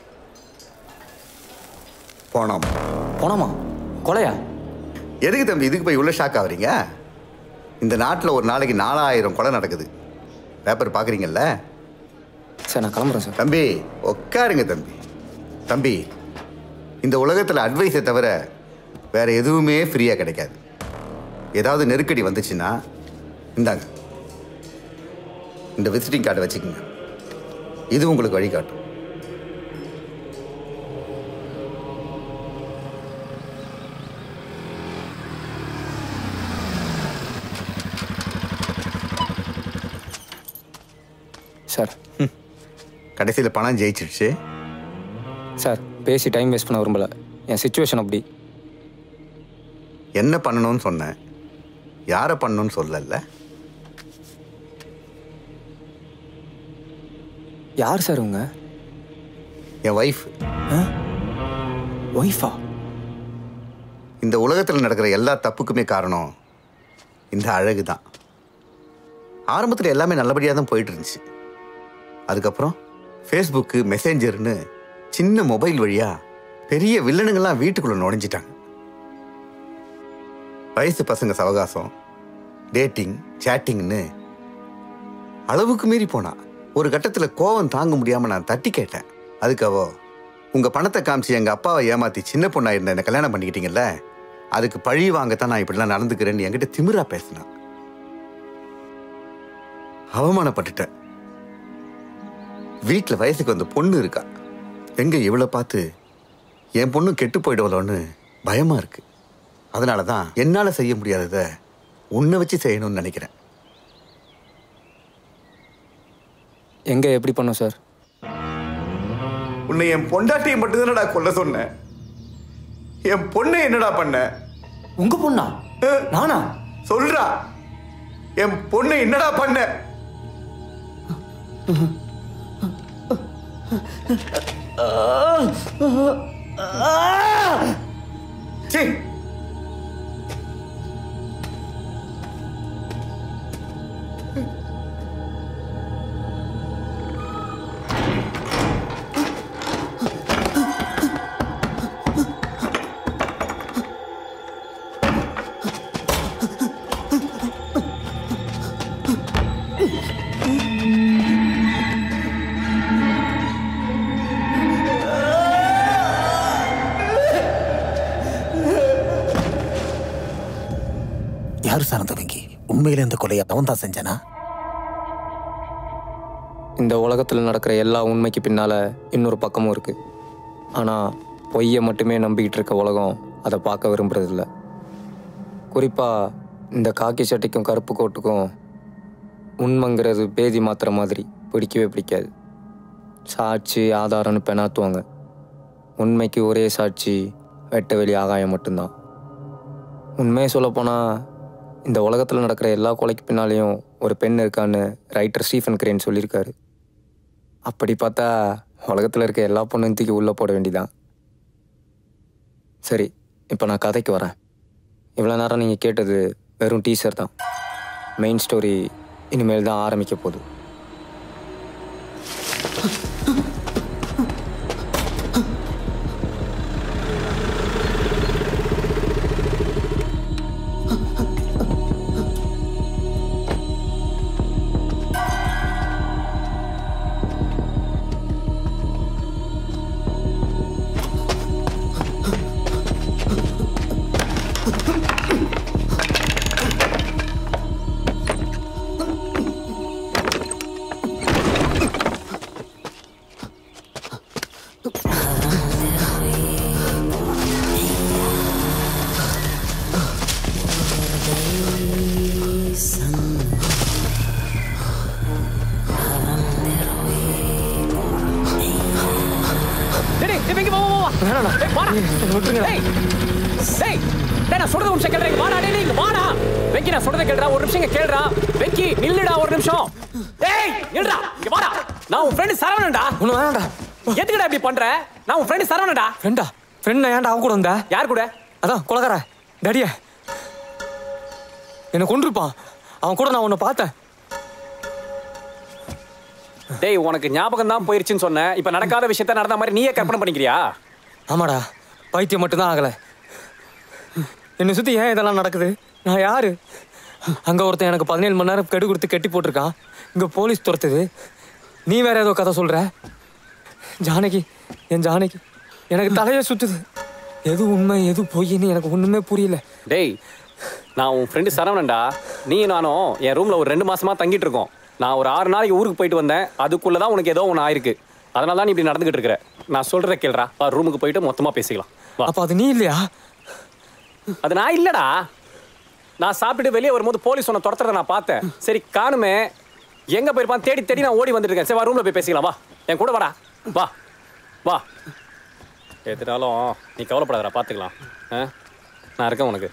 பணம் பணமா கொலையா எதுக்கு தம்பி இதுக்கு போய் இவ்வளோ ஷாக் ஆகுறீங்க இந்த நாட்டில் ஒரு நாளைக்கு நாலாயிரம் கொலை நடக்குது பேப்பர் பார்க்குறீங்கல்ல சார் நான் கிளம்புறேன் சார் தம்பி உட்காருங்க தம்பி தம்பி இந்த உலகத்தில் அட்வைஸை தவிர வேற எதுவுமே ஃப்ரீயாக கிடைக்காது ஏதாவது நெருக்கடி வந்துச்சுன்னா இந்தாங்க இந்த விசிட்டிங் கார்டை வச்சுக்கோங்க இது உங்களுக்கு வழிகாட்டும் சார் கடைசியில் பணம் ஜெயிச்சிடுச்சு சார் பேசி டைம் வேஸ்ட் பண்ண விரும்பல என் சுச்சுவேஷன் அப்படி என்ன பண்ணணும்னு சொன்னேன் யாரை பண்ணணும்னு சொல்லல யார் சார் உங்க என் ஒய்ஃப் ஒய்ஃபா இந்த உலகத்தில் நடக்கிற எல்லா தப்புக்குமே காரணம் இந்த அழகு தான் ஆரம்பத்தில் எல்லாமே நல்லபடியாக தான் போயிட்டு இருந்துச்சு அதுக்கப்புறம் ஃபேஸ்புக்கு மெசேஞ்சர்னு சின்ன மொபைல் வழியா பெரிய வில்லனுங்கள்லாம் வீட்டுக்குள்ள நுழைஞ்சிட்டாங்க வயசு பசங்க சவகாசம் டேட்டிங் சேட்டிங்னு அளவுக்கு மீறி போனா ஒரு கட்டத்தில் கோவம் தாங்க முடியாம நான் தட்டி கேட்டேன் அதுக்கு அவ உங்க பணத்தை காமிச்சு எங்க அப்பாவை ஏமாத்தி சின்ன பொண்ணா இருந்த என்ன கல்யாணம் பண்ணிக்கிட்டீங்கல்ல அதுக்கு பழி வாங்கத்தான் நான் இப்படிலாம் நடந்துக்கிறேன்னு என்கிட்ட திமிரா பேசினான் அவமானப்பட்டுட்டேன் வீட்டில் வயசுக்கு வந்த பொண்ணு இருக்கா எங்க இவளை பார்த்து என் பொண்ணு கெட்டு போயிடுவலோன்னு பயமா இருக்கு அதனால தான் என்னால் செய்ய முடியாததை உன்னை வச்சு செய்யணும்னு நினைக்கிறேன் எங்க எப்படி பண்ணோம் சார் உன்னை என் பொண்டாட்டியை மட்டும்தானடா கொல்ல சொன்னேன் என் பொண்ணை என்னடா பண்ண உங்க பொண்ணா நானா சொல்றா என் பொண்ணை என்னடா பண்ண சீ யாரு சார் அந்த வங்கி உண்மையில இந்த கொலையை அவன் தான் செஞ்சானா இந்த உலகத்தில் நடக்கிற எல்லா உண்மைக்கு பின்னால் இன்னொரு பக்கமும் இருக்குது ஆனால் பொய்யை மட்டுமே நம்பிக்கிட்டு இருக்க உலகம் அதை பார்க்க விரும்புறதில்ல குறிப்பாக இந்த காக்கி சட்டைக்கும் கருப்பு கோட்டுக்கும் உண்மைங்கிறது பேதி மாத்திர மாதிரி பிடிக்கவே பிடிக்காது சாட்சி ஆதாரம்னு பெணாத்துவாங்க உண்மைக்கு ஒரே சாட்சி வெட்ட வெளி ஆகாயம் மட்டும்தான் உண்மையை சொல்லப்போனால் இந்த உலகத்தில் நடக்கிற எல்லா கொலைக்கு பின்னாலேயும் ஒரு பெண் இருக்கான்னு ரைட்டர் ஸ்டீஃபன் கிரேன் சொல்லியிருக்காரு அப்படி பார்த்தா உலகத்தில் இருக்க எல்லா பொண்ணும் தூக்கி உள்ளே போட வேண்டிதான் சரி இப்போ நான் கதைக்கு வரேன் இவ்வளோ நேரம் நீங்கள் கேட்டது வெறும் டீசர் தான் மெயின் ஸ்டோரி இனிமேல் தான் ஆரம்பிக்க போகுது டேய், டேய், வெங்கி, வா, வா, வா. டேய், வாடா. டேய், டேய், டேய், நான் சொல்றது ஒரு நிமிஷம் கேளுடா, இங்க வாடா, டேய், டேய், இங்க வாடா. வெங்கி, நான் சொல்றதை கேளுடா, ஒரு நிமிஷம் இங்க கேளுடா. வெங்கி, நில்லுடா, ஒரு நிமிஷம். டேய், நில்லுடா, இங்க வாடா. நான் உன் friend சரவணன்டா. எதுக்குடா இப்படி பண்ற? நான் உன் friend சரவணன்டா. ஃப்ரெண்டா ஃப்ரெண்ட் ஏன்டா அவன் கூட வந்த யார் கூட அதான் கொலகார டடிய என்னை கொண்டிருப்பான் அவன் கூட நான் உன்னை பார்த்தேன் டேய் உனக்கு ஞாபகம் தான் போயிருச்சுன்னு சொன்னேன் இப்ப நடக்காத விஷயத்த நடந்த மாதிரி நீயே கற்பனை பண்ணிக்கிறியா ஆமாடா பைத்தியம் மட்டும்தான் ஆகலை என்னை சுற்றி ஏன் இதெல்லாம் நடக்குது நான் யாரு அங்கே ஒருத்தன் எனக்கு பதினேழு மணி நேரம் கெடு கொடுத்து கட்டி போட்டிருக்கான் இங்கே போலீஸ் துரத்துது நீ வேற ஏதோ கதை சொல்கிற ஜானகி என் ஜானகி எனக்கு தலையை சுத்துது எது உண்மை எது பொய்ன்னு எனக்கு ஒன்றுமே புரியல டேய் நான் உன் ஃப்ரெண்டு சரவணன்டா நீ நானும் என் ரூம்ல ஒரு ரெண்டு மாசமா தங்கிட்டு இருக்கோம் நான் ஒரு ஆறு நாளைக்கு ஊருக்கு போயிட்டு வந்தேன் அதுக்குள்ள தான் உனக்கு ஏதோ ஒன்று ஆயிருக்கு அதனால தான் நீ இப்படி நடந்துகிட்டு இருக்கிற நான் சொல்றத கேளுடா வா ரூமுக்கு போயிட்டு மொத்தமா பேசிக்கலாம் வா அப்போ அது நீ இல்லையா அது நான் இல்லடா நான் சாப்பிட்டுட்டு வெளியே வரும்போது போலீஸ் உன்னை துரத்துறத நான் பார்த்தேன் சரி காணுமே எங்க போயிருப்பான் தேடி தேடி நான் ஓடி வந்துட்டு இருக்கேன் சரி வா ரூம்ல போய் பேசிக்கலாம் வா என் கூட வாடா வா வா எதுனாலும் நீ கவலைப்படாதடா பார்த்துக்கலாம் ஆ நான் இருக்கேன் உனக்கு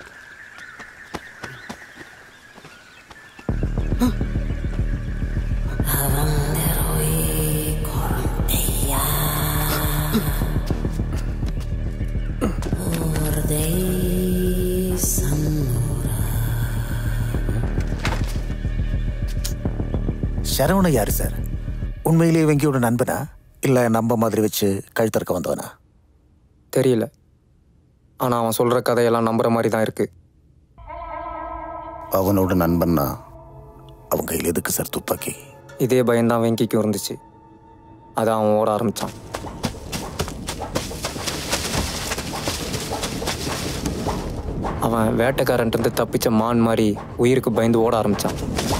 சரவண யாரு சார் உண்மையிலேயே வெங்கியோட நண்பனா இல்ல நம்ப மாதிரி வச்சு கழுத்தறுக்க வந்தவனா தெரியல ஆனால் அவன் சொல்கிற கதையெல்லாம் நம்புற மாதிரி தான் இருக்கு அவனோட நண்பன்னா அவங்க கையில் எதுக்கு சார் துப்பாக்கி இதே பயம்தான் வெங்கிக்கும் இருந்துச்சு அதான் அவன் ஓட ஆரம்பிச்சான் அவன் வேட்டைக்காரன்ட்டு தப்பிச்ச மான் மாதிரி உயிருக்கு பயந்து ஓட ஆரம்பிச்சான்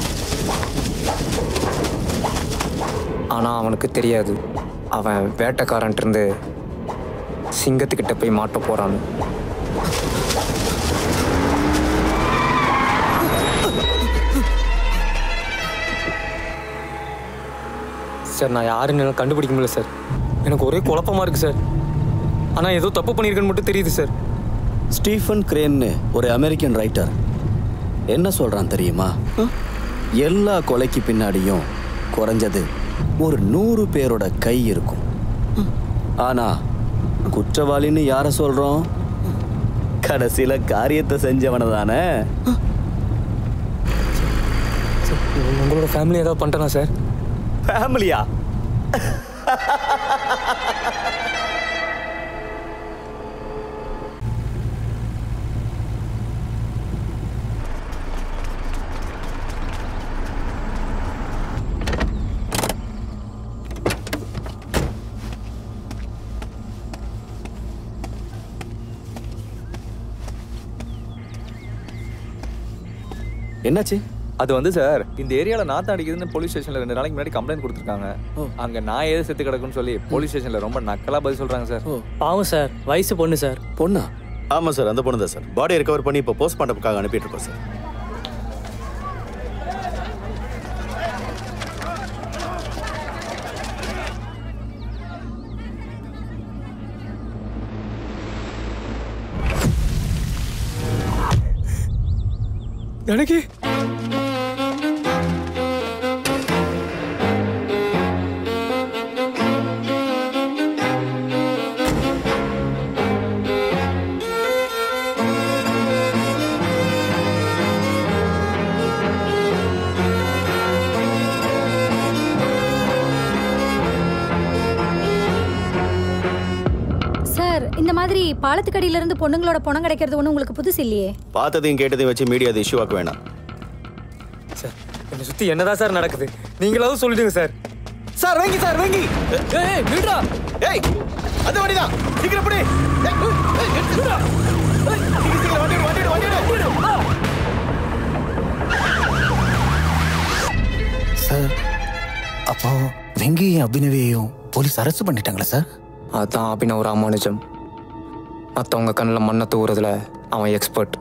ஆனால் அவனுக்கு தெரியாது அவன் வேட்டைக்காரன்ட்டு சிங்கத்துக்கிட்ட போய் மாட்ட போறான்னு சார் நான் யாருன்னு என்னால கண்டுபிடிக்க முடியல சார் எனக்கு ஒரே குழப்பமா இருக்கு சார் ஆனால் ஏதோ தப்பு பண்ணியிருக்கேன்னு மட்டும் தெரியுது சார் ஸ்டீஃபன் கிரேன்னு ஒரு அமெரிக்கன் ரைட்டர் என்ன சொல்றான் தெரியுமா எல்லா கொலைக்கு பின்னாடியும் குறைஞ்சது ஒரு நூறு பேரோட கை இருக்கும் ஆனா குற்றவாளின்னு யார சொல்றோம் கடைசியில காரியத்தை செஞ்சவன தானே உங்களோட ஃபேமிலி ஏதாவது பண்ணிட்டேனா சார் ஃபேமிலியா என்னாச்சு அது வந்து சார் இந்த ஏரியால நாத்தம் அடிக்குதுன்னு போலீஸ் ஸ்டேஷன்ல ரெண்டு நாளைக்கு முன்னாடி கம்ப்ளைண்ட் கொடுத்துருக்காங்க அங்க நான் ஏதோ செத்து கிடக்குன்னு சொல்லி போலீஸ் ஸ்டேஷன்ல ரொம்ப நக்கலா பதில் சொல்றாங்க சார் பாவம் சார் வயசு பொண்ணு சார் பொண்ணா ஆமாம் சார் அந்த பொண்ணு தான் சார் பாடியை ரெக்கவர் பண்ணி இப்போ போஸ்ட் பண்ணுறதுக்காக அனுப்பிட்டு இருக்கோம் சார் எனக்கு சார் இந்த மாதிரி பாலத்துக்கடியில இருந்து பொண்ணுங்களோட பணம் கிடைக்கிறது ஒன்றும் உங்களுக்கு புதுசு இல்லையே பார்த்ததையும் கேட்டதையும் வச்சு மீடியா அதை இஷ்யூ ஆக்க வேணாம் சார் என்னை சுத்தி என்னதான் சார் நடக்குது நீங்களாவது சொல்லிடுங்க சார் சார் வாங்கி சார் வாங்கி ஏய் விடுடா ஏய் அந்த வண்டி தான் சீக்கிரம் பிடி ஏய், ஏய், எடுத்துடா. ஏய், சீக்கிரம், சீக்கிரம், வண்டி எடு, வண்டி எடு, வண்டி எடு. சார் அப்போ வெங்கியும் அபினவையும் போலீஸ் அரெஸ்ட் பண்ணிட்டாங்களா சார் அதான் அபினவ் ராமானுஜம் மற்றவங்க கண்ணில் மண்ணை தூவுறதுல அவன் எக்ஸ்பர்ட்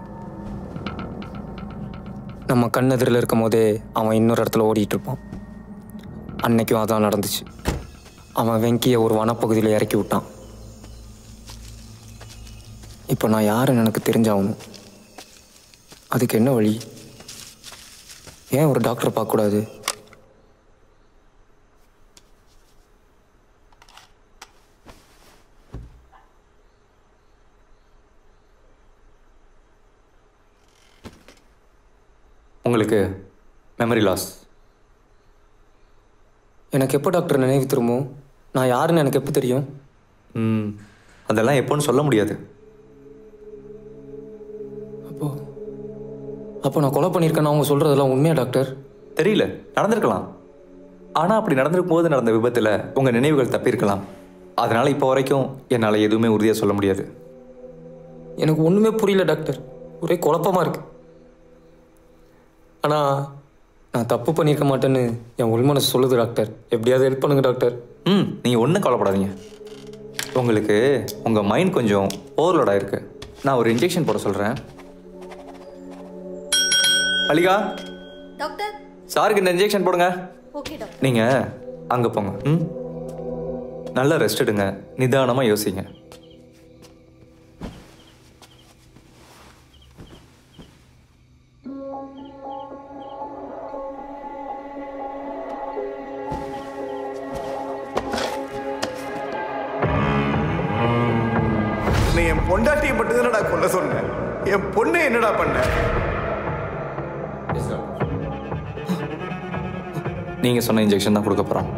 நம்ம கண் எதிரில் இருக்கும் போதே அவன் இன்னொரு இடத்துல ஓடிட்டு இருப்பான் அன்னைக்கும் அதான் நடந்துச்சு அவன் வெங்கியை ஒரு வனப்பகுதியில் இறக்கி விட்டான் இப்போ நான் யாருன்னு எனக்கு தெரிஞ்சாகணும் அதுக்கு என்ன வழி ஏன் ஒரு டாக்டரை பார்க்கக்கூடாது உங்களுக்கு மெமரி லாஸ் எனக்கு எப்போ டாக்டர் நினைவு திரும்பும் நான் யாருன்னு எனக்கு எப்போ தெரியும் ம் அதெல்லாம் எப்போன்னு சொல்ல முடியாது அப்போ நான் கொலை பண்ணியிருக்கேன்னு அவங்க சொல்கிறதெல்லாம் உண்மையா டாக்டர் தெரியல நடந்திருக்கலாம் ஆனால் அப்படி நடந்திருக்கும் போது நடந்த விபத்தில் உங்கள் நினைவுகள் தப்பியிருக்கலாம் அதனால இப்போ வரைக்கும் என்னால் எதுவுமே உறுதியாக சொல்ல முடியாது எனக்கு ஒன்றுமே புரியல டாக்டர் ஒரே குழப்பமாக இருக்கு ஆனால் நான் தப்பு பண்ணியிருக்க மாட்டேன்னு என் உள்மனசு சொல்லுது டாக்டர் எப்படியாவது ஹெல்ப் பண்ணுங்க டாக்டர் ம் நீங்கள் ஒன்றும் கவலைப்படாதீங்க உங்களுக்கு உங்கள் மைண்ட் கொஞ்சம் ஓவர்லோடாக இருக்கு நான் ஒரு இன்ஜெக்ஷன் போட சொல்கிறேன் அலிகா டாக்டர் சாருக்கு இந்த இன்ஜெக்ஷன் போடுங்க ஓகே டாக்டர் நீங்கள் அங்கே போங்க ம் நல்லா ரெஸ்ட் எடுங்க நிதானமாக யோசிங்க நீ என் பொண்டாட்டியை மட்டும் தானடா கொல்ல சொன்னேன் என் பொண்ணை என்னடா பண்ண நீங்கள் சொன்ன இன்ஜெக்ஷன் தான் கொடுக்க போகிறோம்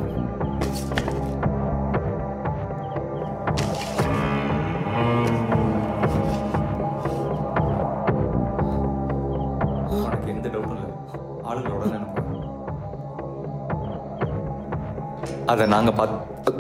உனக்கு எந்த டவுட்டும் இல்லை ஆளுங்களோட தான் எனக்கு அதை நாங்கள் பார்த்து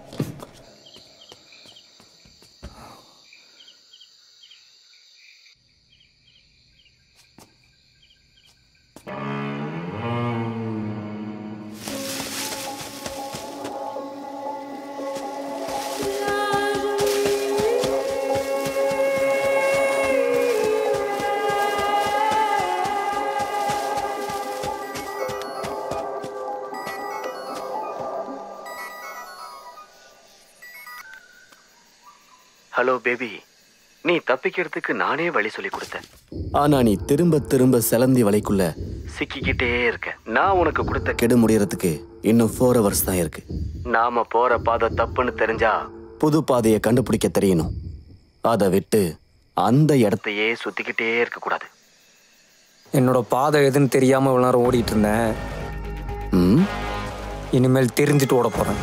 ஹலோ பேபி நீ தப்பிக்கிறதுக்கு நானே வழி சொல்லி கொடுத்தேன் ஆனா நீ திரும்ப திரும்ப சிலந்தி வலைக்குள்ள சிக்கிக்கிட்டே இருக்க நான் உனக்கு கொடுத்த கெடு முடியறதுக்கு இன்னும் ஃபோர் ஹவர்ஸ் தான் இருக்கு நாம போற பாதை தப்புன்னு தெரிஞ்சா புது பாதையை கண்டுபிடிக்க தெரியணும் அதை விட்டு அந்த இடத்தையே சுத்திக்கிட்டே இருக்க கூடாது என்னோட பாதை எதுன்னு தெரியாம இவ்வளவு நேரம் ஓடிட்டு இருந்தேன் ம் இனிமேல் தெரிஞ்சுட்டு ஓட போறேன்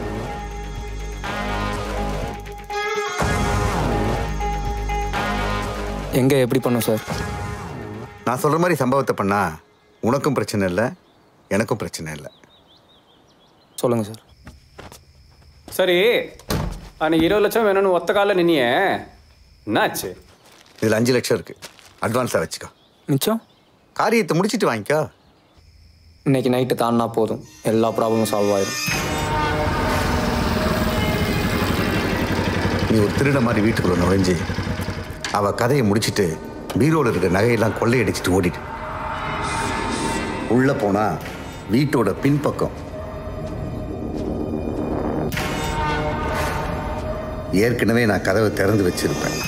எங்க எப்படி பண்ணும் சார் நான் சொல்ற மாதிரி சம்பவத்தை பண்ணா உனக்கும் பிரச்சனை இல்லை எனக்கும் பிரச்சனை இல்லை சொல்லுங்க சார் சரி அன்னைக்கு இருபது லட்சம் வேணும்னு ஒத்த காலில் நின்னியே என்னாச்சு இதில் அஞ்சு லட்சம் இருக்கு அட்வான்ஸாக வச்சுக்கோ மிச்சம் காரியத்தை முடிச்சிட்டு வாங்கிக்கோ இன்னைக்கு நைட்டு தாண்டினா போதும் எல்லா ப்ராப்ளமும் சால்வ் ஆயிடும் நீ ஒரு திருட மாதிரி வீட்டுக்குள்ள நுழைஞ்சு அவ கதையை முடிச்சிட்டு பீரோல இருக்க நகையெல்லாம் கொள்ளையடிச்சிட்டு ஓடிட்டு உள்ள போனா வீட்டோட பின்பக்கம் ஏற்கனவே நான் கதவை திறந்து வச்சிருப்பேன்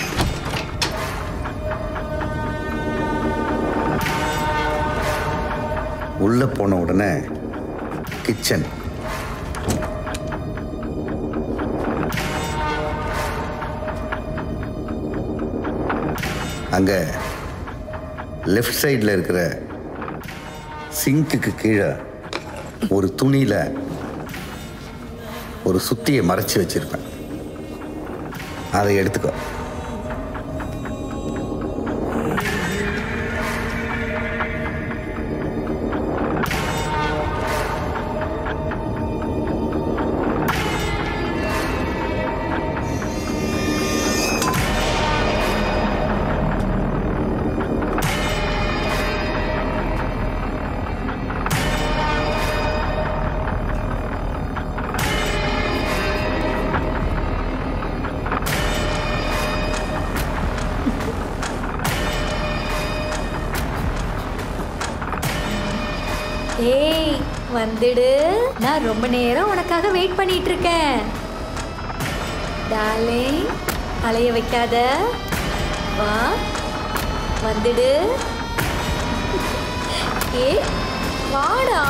உள்ள போன உடனே கிச்சன் அங்க லெஃப்ட் சைடில் இருக்கிற சிங்க்குக்கு கீழே ஒரு துணியில ஒரு சுத்தியை மறைச்சு வச்சிருப்பேன் அதை எடுத்துக்கோ ஏய் வந்துடு நான் ரொம்ப நேரம் உனக்காக வெயிட் பண்ணிட்டு இருக்கேன் டார்லிங் அலைய வைக்காத வா வந்துடு ஏ வாடா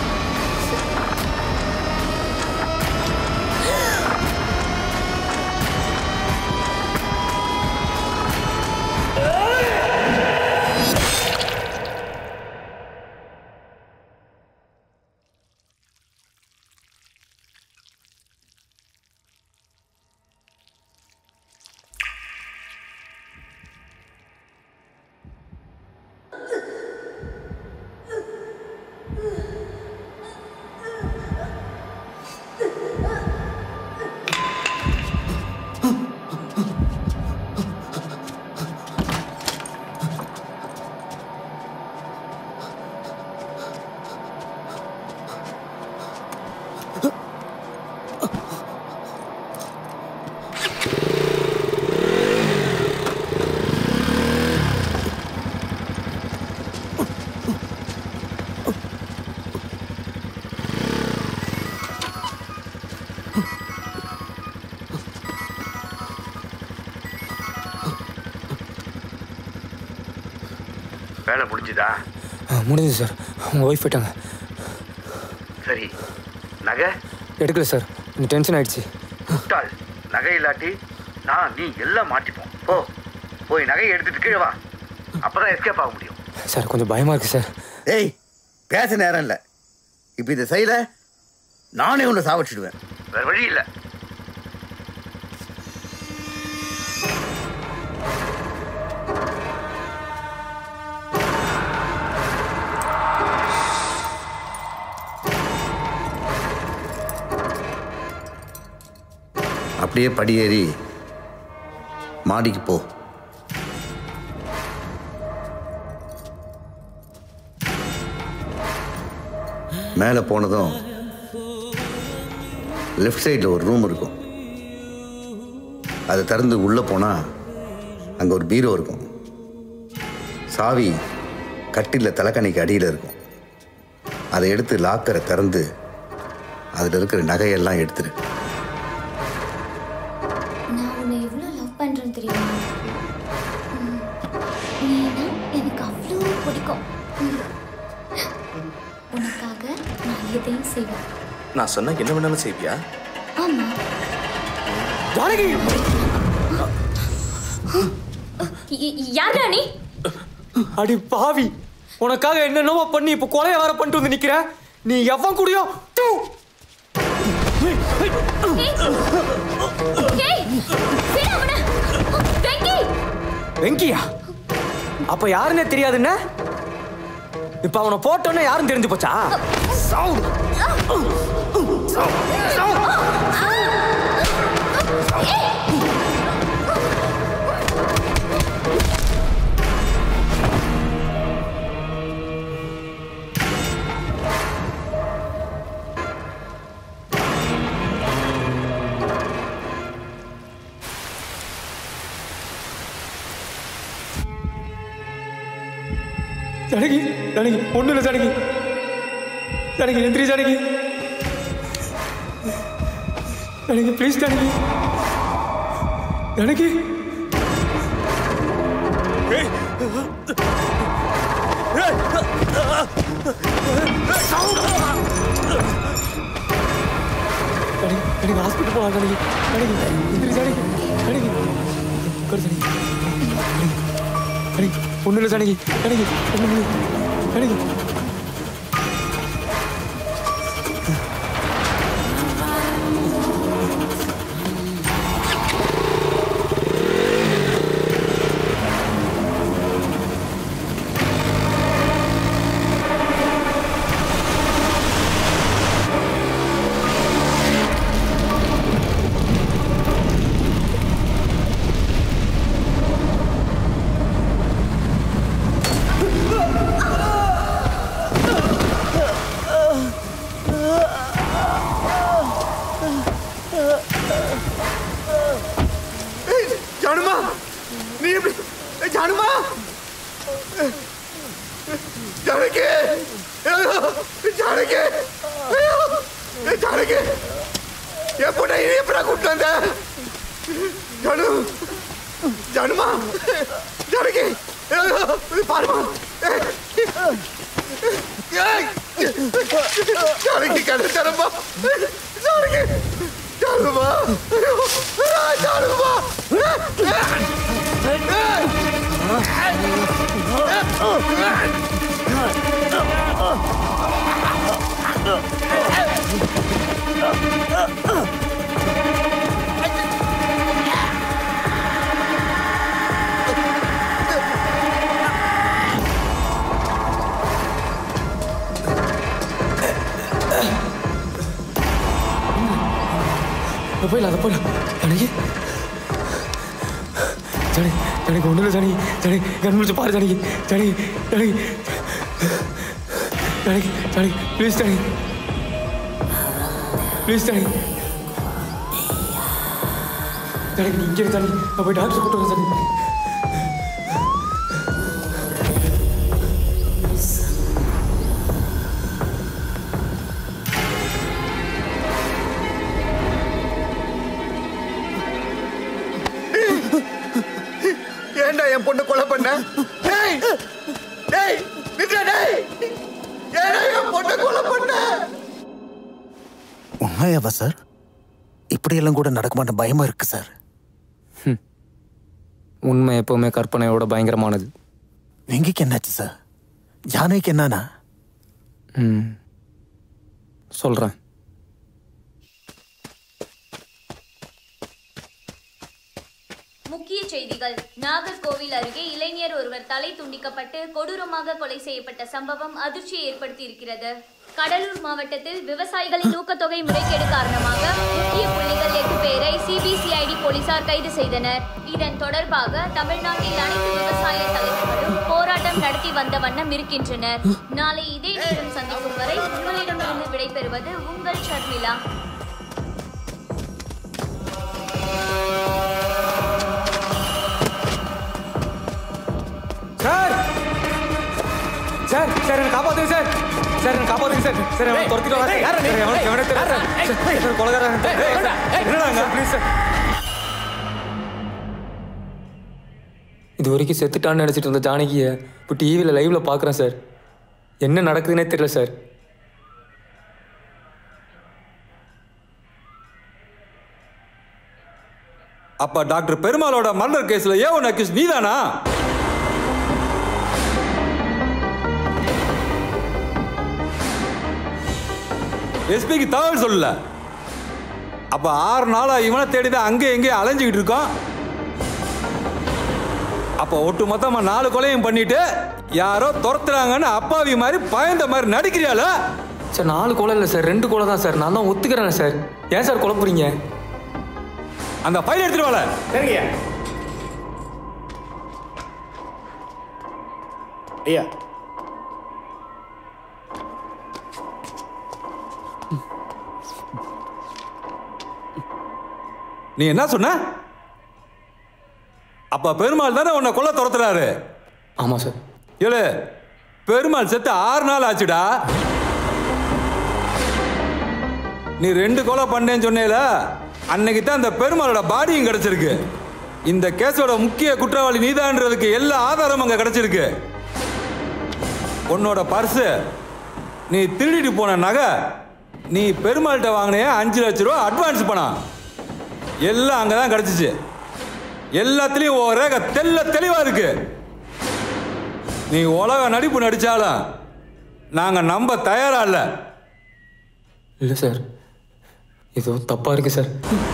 வேலை முடிஞ்சுதா முடிஞ்சது சார் உங்கள் ஒய்ஃப் போயிட்டாங்க சரி நகை எடுக்கல சார் கொஞ்சம் டென்ஷன் ஆயிடுச்சு முட்டாள் நகை இல்லாட்டி நான் நீ எல்லாம் மாட்டிப்போம் போ போய் நகையை எடுத்துட்டு கீழே வா அப்பதான் எஸ்கேப் ஆக முடியும் சார் கொஞ்சம் பயமாக இருக்குது சார் ஏய் பேச நேரம் இல்லை இப்போ இதை செய்யல நானே உன்னை சாவச்சிடுவேன் வேற வழி இல்லை அப்படியே படியேறி மாடிக்கு போ மேலே போனதும் லெஃப்ட் சைடில் ஒரு ரூம் இருக்கும் அதை திறந்து உள்ளே போனால் அங்கே ஒரு பீரோ இருக்கும் சாவி கட்டில தலைக்கணிக்கு அடியில் இருக்கும் அதை எடுத்து லாக்கரை திறந்து அதில் இருக்கிற நகையெல்லாம் எடுத்துரு நான் உன்னை எவ்வளோ லவ் பண்ணுறேன்னு தெரியுமா ம். நீனா எனக்கு அவ்வளோ பிடிக்கும் ம். உனக்காக நான் எதையும் செய்வேன் நான் சொன்னா என்ன வேணாலும் செய்வியா ஆமா ஜானகி யாரா நீ அடி பாவி உனக்காக என்னென்னமோ பண்ணி இப்போ கொலைய வர பண்ணிட்டு வந்து நிக்கிற நீ எவன் கூடயோ தூ ஏய் விடு அவனை வெங்கி வெங்கியா அப்ப யாருன்னே தெரியாதுன்னு இப்ப அவனை போட்டோன்னே யாரும் தெரிஞ்சு போச்சா சவுண்ட் ஜானகி ஜானகி ஒண்ணு இல்லை ஜானகி ஜானகி எந்திரி ஜானகி ஜானகி ப்ளீஸ் ஜானகி ஜானகி ஜானகி ஜானகி ஹாஸ்பிட்டல் போகலாம் ஜானகி ஜானகி எந்திரி ஜானகி ஜானகி உட்காரு ஜானகி ஜானகி ஜானகி ஒண்ணு இல்லை ஜானகி ஜானகி ஒண்ணு இல்லை ஜானகி ஏய், ஜானுமா நீ எப்படி ஏய், ஜானுமா ஜானகி ஐயோ, ஜானகி ஐயோ, ஏய், ஜானகி என் பொண்ணை நீ எப்படா கூப்பிட்டு வந்த ஜானு ஜானுமா ஜானகி ஐயோ, இது பாருமா ஏய், ஏய், ஜானகி கடை தரமா ஜானகி ஜானுமா ஐயோ, ஆ, ஜானுமா போயிடலாம் அதை போயிடலாம் ஜானகி ஜானகி ஜானகி ஒன்றும் இல்லை ஜானகி ஜானகி கண் முடிச்சு பாரு ஜானகி ஜானகி ஜானகி ஜானகி ஜானகி ப்ளீஸ் ஜானகி ப்ளீஸ் ஜானகி ஜானகி நீ இங்கே இரு ஜானகி நான் போய் டாக்டர் கூப்பிட்டு வரேன் ஜானகி ஏன்டா என் பொண்ணு கொலை பண்ண டேய் டேய் நித்ரா டேய் ஏன்டா என் பொண்ணு கொலை பண்ண உண்மையாவா சார் இப்படியெல்லாம் கூட நடக்குமான பயமா இருக்கு சார் உண்மை எப்பவுமே கற்பனையோட பயங்கரமானது வெங்கிக்கு என்னாச்சு சார் ஜானகிக்கு என்னன்னா ம் சொல்கிறேன் முக்கிய செய்திகள் நாகர்கோவில் அருகே இளைஞர் ஒருவர் தலை துண்டிக்கப்பட்டு கொடூரமாக கொலை செய்யப்பட்ட சம்பவம் அதிர்ச்சியை ஏற்படுத்தி இருக்கிறது கடலூர் மாவட்டத்தில் விவசாயிகளின் ஊக்கத்தொகை முறைகேடு காரணமாக முக்கிய புள்ளிகள் எட்டு பேரை சிபிசிஐடி போலீசார் கைது செய்தனர் இதன் தொடர்பாக தமிழ்நாட்டில் அனைத்து விவசாய தலைவர்களும் போராட்டம் நடத்தி வந்த வண்ணம் இருக்கின்றனர் நாளை இதே நேரம் சந்திக்கும் வரை உங்களிடமிருந்து விடைபெறுவது உங்கள் ஷர்மிளா சார் சார் சார் என்ன காப்பாத்துங்க சார் சார் என்ன காப்பாத்துங்க சார் சார் அவனை துரத்திட்டு வாங்க சார் சார், எவன- எவனே தெரியல சார். சார், சார், கொலைகாரன் சார். என்னடா சார், please சார். இது வரைக்கும் செத்துட்டான்னு நினைச்சிட்டு இருந்த ஜானகியை இப்போ டிவியில் லைவ்ல பார்க்குறேன் சார் என்ன நடக்குதுன்னே தெரியல சார் அப்ப டாக்டர் பெருமாளோட மர்டர் கேஸ்ல ஏன் ஒன்று அக்யூஸ் நீதானா எஸ்பிக்கு தகவல் சொல்லல அப்ப ஆறு நாளா இவனை தேடி தான் அங்கே எங்கே அலைஞ்சுக்கிட்டு இருக்கோம் அப்போ ஒட்டு மொத்தமா நாலு கொலையும் பண்ணிட்டு யாரோ துரத்துறாங்கன்னு அப்பாவி மாதிரி பயந்த மாதிரி நடிக்கிறியால சார் நாலு கொலை இல்லை சார் ரெண்டு கொலை தான் சார் நான் தான் ஒத்துக்கிறேன் சார் ஏன் சார் குழப்புறீங்க அந்த ஃபைல் எடுத்துட்டு வாழ சரிங்க ஐயா நீ என்ன சொன்ன அப்ப பெருமாள் தானே உன்னை கொல்ல துரத்துறாரு ஆமாம் சார் ஏழு பெருமாள் செத்து ஆறு நாள் ஆச்சுடா நீ ரெண்டு கொலை பண்ணேன்னு சொன்னேல அன்னைக்கு தான் அந்த பெருமாளோட பாடியும் கிடைச்சிருக்கு இந்த கேஸோட முக்கிய குற்றவாளி நீதான்றதுக்கு எல்லா ஆதாரமும் அங்க கிடைச்சிருக்கு உன்னோட பர்ஸு நீ திருடிட்டு போன நகை நீ பெருமாள்கிட்ட வாங்கினே அஞ்சு லட்ச ரூபா அட்வான்ஸ் பணம் எல்லாம் அங்கே தான் கிடச்சிச்சு எல்லாத்துலேயும் ஒரு ரேகை தெல்ல தெளிவாக இருக்கு நீ உலக நடிப்பு நடிச்சாலும் நாங்கள் நம்ப தயாரா இல்லை இல்லை சார் ஏதோ தப்பாக இருக்கு சார்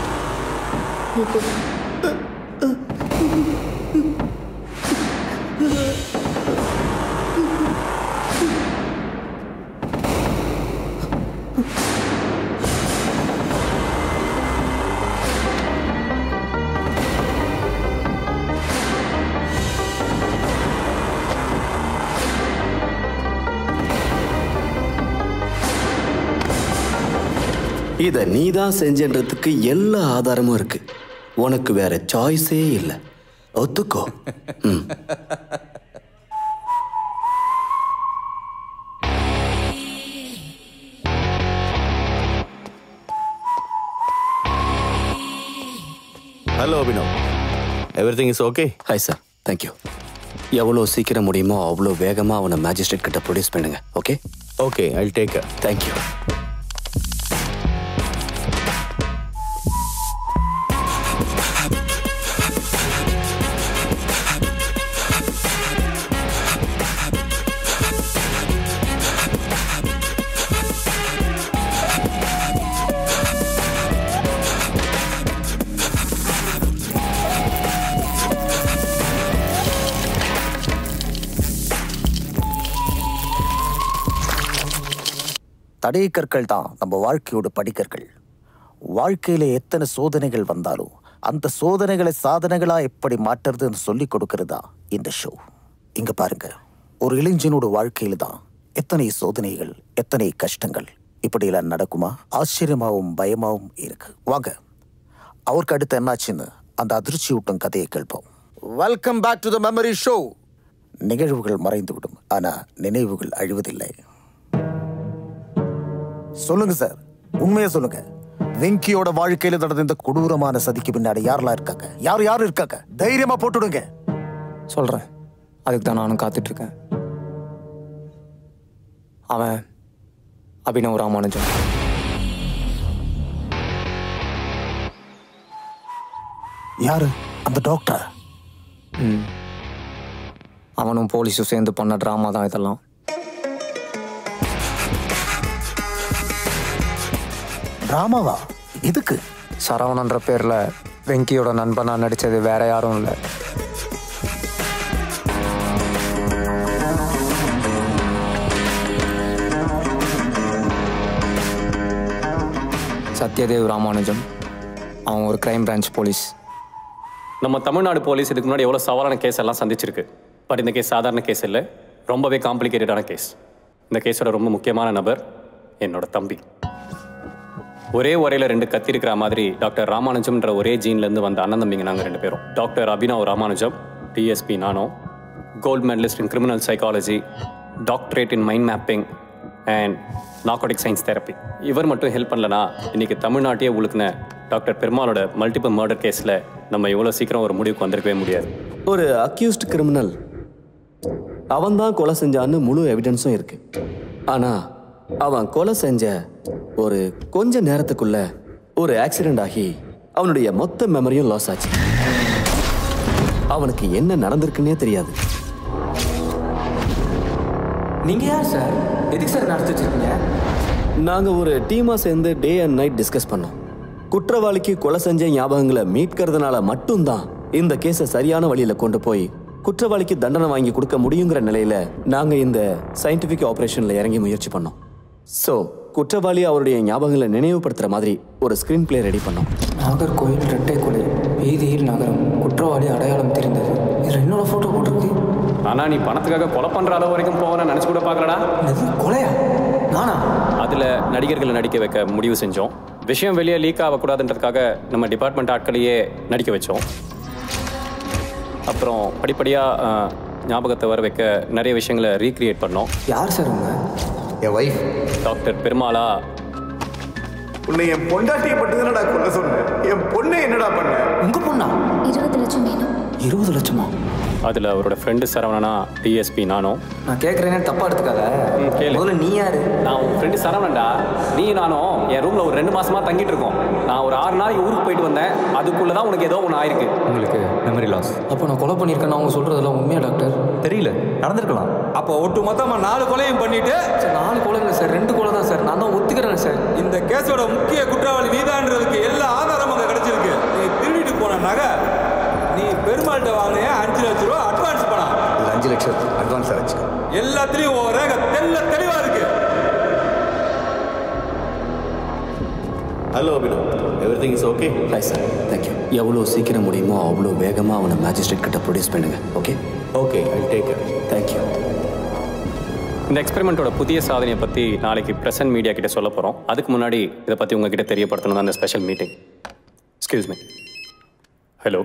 இத நீதான் செஞ்சன்றதுக்கு எல்லா ஆதாரமும் இருக்கு உனக்கு வேற சாய்ஸே இல்லை ஒத்துக்கோ ம். Hello Abhinav everything is okay hi sir thank you எவ்வளோ சீக்கிரம் முடியுமோ அவ்வளோ வேகமாக அவனை மேஜிஸ்ட்ரேட் கிட்ட ப்ரொடியூஸ் பண்ணுங்க okay okay I take thank you தடை கற்கள் தான் நம்ம வாழ்க்கையோட படிக்கற்கள் வாழ்க்கையில எத்தனை சோதனைகள் வந்தாலும் அந்த சோதனைகளை சாதனைகளா எப்படி மாற்றுறதுன்னு சொல்லி கொடுக்கறதா இந்த ஷோ இங்க பாருங்க ஒரு இளைஞனோட வாழ்க்கையில தான் எத்தனை சோதனைகள் எத்தனை கஷ்டங்கள் இப்படியெல்லாம் நடக்குமா ஆச்சரியமாவும் பயமாவும் இருக்கு வாங்க அவருக்கு அடுத்து என்னாச்சுன்னு அந்த அதிர்ச்சி ஊட்டும் கதையை கேட்போம் welcome back to the memory show நிகழ்வுகள் மறைந்துவிடும் ஆனா நினைவுகள் அழிவதில்லை சொல்லுங்க சார் உண்மையா சொல்லுங்க வெங்கியோட வாழ்க்கையில நடந்த இந்த கொடூரமான சதிக்கு பின்னாடி யாரெல்லாம் இருக்காங்க யார் யார் இருக்காங்க தைரியமா போட்டுடுங்க சொல்கிறேன் அதுக்கு தான் நானும் காத்துட்ருக்கேன் அவன் அபினவ் ராமானுஜன் யாரு அந்த டாக்டர் ம் அவனும் போலீஸும் சேர்ந்து பண்ண ட்ராமா தான் இதெல்லாம் டிராமாவா எதுக்கு சரவணன்ற பேரில் வெங்கியோட நண்பனா நடித்தது வேற யாரும் இல்லை சத்யதேவ் ராமானுஜம் அவன் ஒரு கிரைம் பிரான்ச் போலீஸ் நம்ம தமிழ்நாடு போலீஸ் இதுக்கு முன்னாடி எவ்வளோ சவாலான கேஸ் எல்லாம் சந்திச்சிருக்கு பட் இந்த கேஸ் சாதாரண கேஸ் இல்லை ரொம்பவே காம்ப்ளிகேட்டடான கேஸ் இந்த கேஸோட ரொம்ப முக்கியமான நபர் என்னோட தம்பி ஒரே உரையில் ரெண்டு கத்தி இருக்கிற மாதிரி டாக்டர் ராமானுஜம்ன்ற ஒரே ஜீன்லேருந்து வந்த அண்ணன் தம்பிங்க நாங்கள் ரெண்டு பேரும் டாக்டர் அபினவ் ராமானுஜம் டிஎஸ்பி நானோ gold medalist in criminal psychology doctorate in mind mapping and narcotic science therapy இவர் மட்டும் ஹெல்ப் பண்ணலனா இன்னைக்கு தமிழ்நாட்டையே உழுக்குன டாக்டர் பெருமாளோட மல்டிபிள் மர்டர் கேஸில் நம்ம இவ்வளோ சீக்கிரம் ஒரு முடிவுக்கு வந்திருக்கவே முடியாது ஒரு அக்யூஸ்ட் கிரிமினல் அவன் தான் கொலை செஞ்சான்னு முழு எவிடன்ஸும் இருக்கு ஆனா அவன் கொலை செஞ்ச ஒரு கொஞ்ச நேரத்துக்குள்ள ஒரு ஆக்சிடென்ட் ஆகி அவனுடைய மொத்த மெமரியும் லாஸ் ஆச்சு அவனுக்கு என்ன நடந்திருக்குன்னே தெரியாது நீங்க யார் சார் எதுக்கு சார் நடத்தி வச்சிருக்கீங்க நாங்க ஒரு டீமா சேர்ந்து டே அண்ட் நைட் டிஸ்கஸ் பண்ணோம் குற்றவாளிக்கு கொலை செஞ்ச ஞாபகங்களை மீட்கிறதுனால மட்டும்தான் இந்த கேஸை சரியான வழியில கொண்டு போய் குற்றவாளிக்கு தண்டனை வாங்கி கொடுக்க முடியுங்கிற நிலையில நாங்க இந்த சயின்டிபிக் ஆபரேஷன்ல இறங்கி முயற்சி பண்ணோம் ஸோ குற்றவாளி அவருடைய ஞாபகங்களை நினைவுபடுத்துற மாதிரி ஒரு ஸ்கிரீன் பிளே ரெடி பண்ணோம் நாகர்கோயில் இரட்டை கொலை வீதியில் நகரம் குற்றவாளி அடையாளம் தெரிந்தது இதுல என்னோட போட்டோ போட்டிருக்கு ஆனா நீ பணத்துக்காக கொலை பண்ற அளவு வரைக்கும் போவேன்னு நினைச்சு கூட பார்க்கலடா கொலையா நானா அதுல நடிகர்களை நடிக்க வைக்க முடிவு செஞ்சோம் விஷயம் வெளியே லீக் ஆகக்கூடாதுன்றதுக்காக நம்ம டிபார்ட்மெண்ட் ஆட்களையே நடிக்க வச்சோம் அப்புறம் படிப்படியாக ஞாபகத்தை வர வைக்க நிறைய விஷயங்களை ரீக்ரியேட் பண்ணோம் யார் சார் உங்க என் வைஃப் டாக்டர் பெருமாளா உன்னை என் பொண்டாட்டியை மட்டும் தானடா கொல்ல சொன்னேன் என் பொண்ணை என்னடா பண்ண உங்க பொண்ணா இருபது லட்சம் வேணும் இருபது லட்சமா அதில் அவரோட ஃப்ரெண்டு சரவணனா டிஎஸ்பி நானும் நான் கேட்குறேன்னு தப்பா எடுத்துக்காத கேளு முதல்ல நீ யாரு நான் உன் ஃப்ரெண்டு சரவணன்டா நீ நானும் என் ரூமில் ஒரு ரெண்டு மாசமா தங்கிட்டு இருக்கோம் நான் ஒரு ஆறு நாளைக்கு ஊருக்கு போயிட்டு வந்தேன் அதுக்குள்ளே தான் உனக்கு ஏதோ ஒன்று ஆயிருக்கு உங்களுக்கு மெமரி லாஸ் அப்போ நான் கொலை பண்ணியிருக்கேன்னு அவங்க சொல்றதெல்லாம் உண்மையா டாக்டர் தெரியல நடந்திருக்கலாம் அப்போ ஒட்டு மொத்தமா நாலு கொலையும் பண்ணிட்டு சார் நாலு கொலைங்க சார் ரெண்டு கொலை தான் சார் நான் தான் ஒத்துக்கிறேன் சார் இந்த கேஸோட முக்கிய குற்றவாளி நீதான்றதுக்கு எல்லா ஆதாரமும் அங்க கிடைச்சிருக்கு நீ திருடிட்டு போன நகை நீ பெருமாள்கிட்ட வாங்கின அஞ்சு லட்ச ரூபா அட்வான்ஸ் பணம் இது அஞ்சு லட்சம் அட்வான்ஸ் வச்சுக்கோ எல்லாத்துலயும் ஒரு ரேகை தெல்ல தெளிவா இருக்கு hello Abhinav everything is okay right sir thank you எவ்வளோ சீக்கிரம் முடியுமோ அவ்வளோ வேகமாக அவனை மேஜிஸ்ட்ரேட் கிட்ட ப்ரொடியூஸ் பண்ணுங்க okay okay I take care thank you இந்த எக்ஸ்பெரிமெண்ட்டோட புதிய சாதனையை பற்றி நாளைக்கு பிரசன்ட் மீடியா கிட்ட சொல்ல போகிறோம் அதுக்கு முன்னாடி இதை பற்றி உங்ககிட்ட தெரியப்படுத்தணும் அந்த special meeting excuse me hello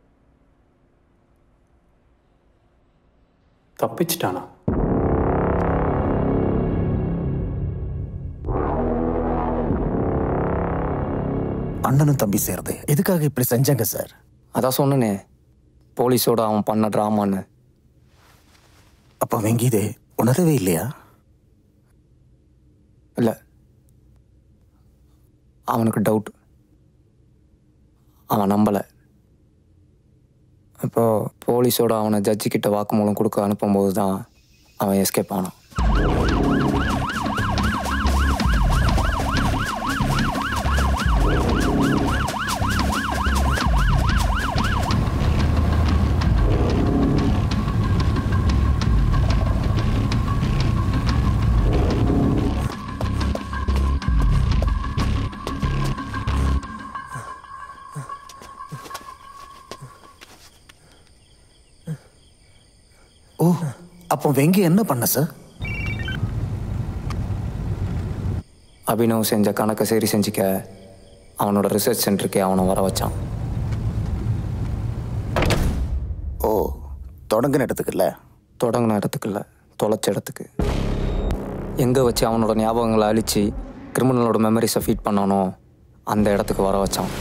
தப்பிச்சிட்டானா அண்ணனும் தம்பி சேர்ந்து எதுக்காக இப்படி செஞ்சாங்க சார் அதான் சொன்னனே போலீஸோட அவன் பண்ண ட்ராமான்னு அப்போ வெங்கிது உணரவே இல்லையா இல்லை அவனுக்கு டவுட் அவன் நம்பலை இப்போ போலீஸோட அவனை ஜட்ஜி கிட்ட வாக்குமூலம் கொடுக்க அனுப்பும்போது தான் அவன் எஸ்கேப் ஆனான் ஓ அப்போ வெங்கி என்ன பண்ண சார் அபினவ் செஞ்ச கணக்கை சரி செஞ்சுக்க அவனோட ரிசர்ச் சென்டருக்கே அவனை வர வச்சான் ஓ தொடங்கின இடத்துக்கு இல்லை தொடங்கின இடத்துக்கு இல்லை தொலைச்ச இடத்துக்கு எங்கே வச்சு அவனோட ஞாபகங்களை அழிச்சு கிரிமினலோட மெமரிஸை ஃபீட் பண்ணானோ அந்த இடத்துக்கு வர வச்சான்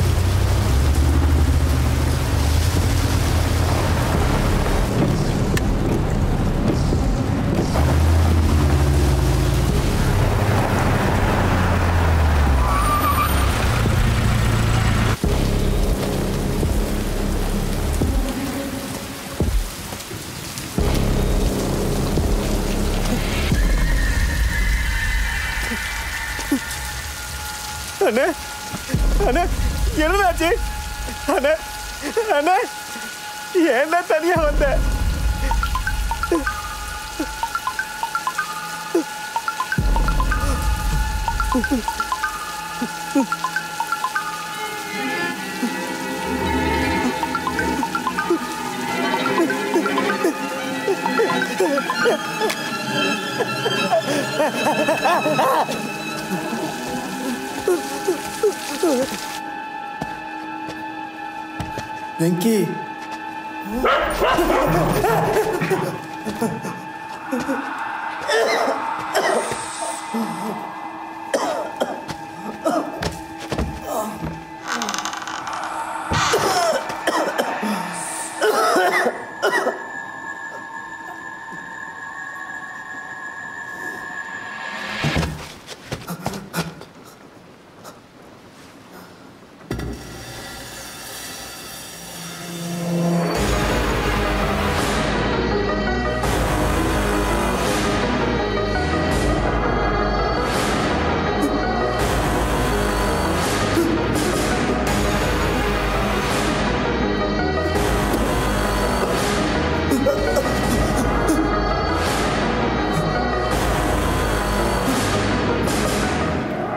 அண்ணே அண்ணே என்னடாச்சு அண்ணே அண்ணே ஏன்டா தனியா வந்த வெங்கி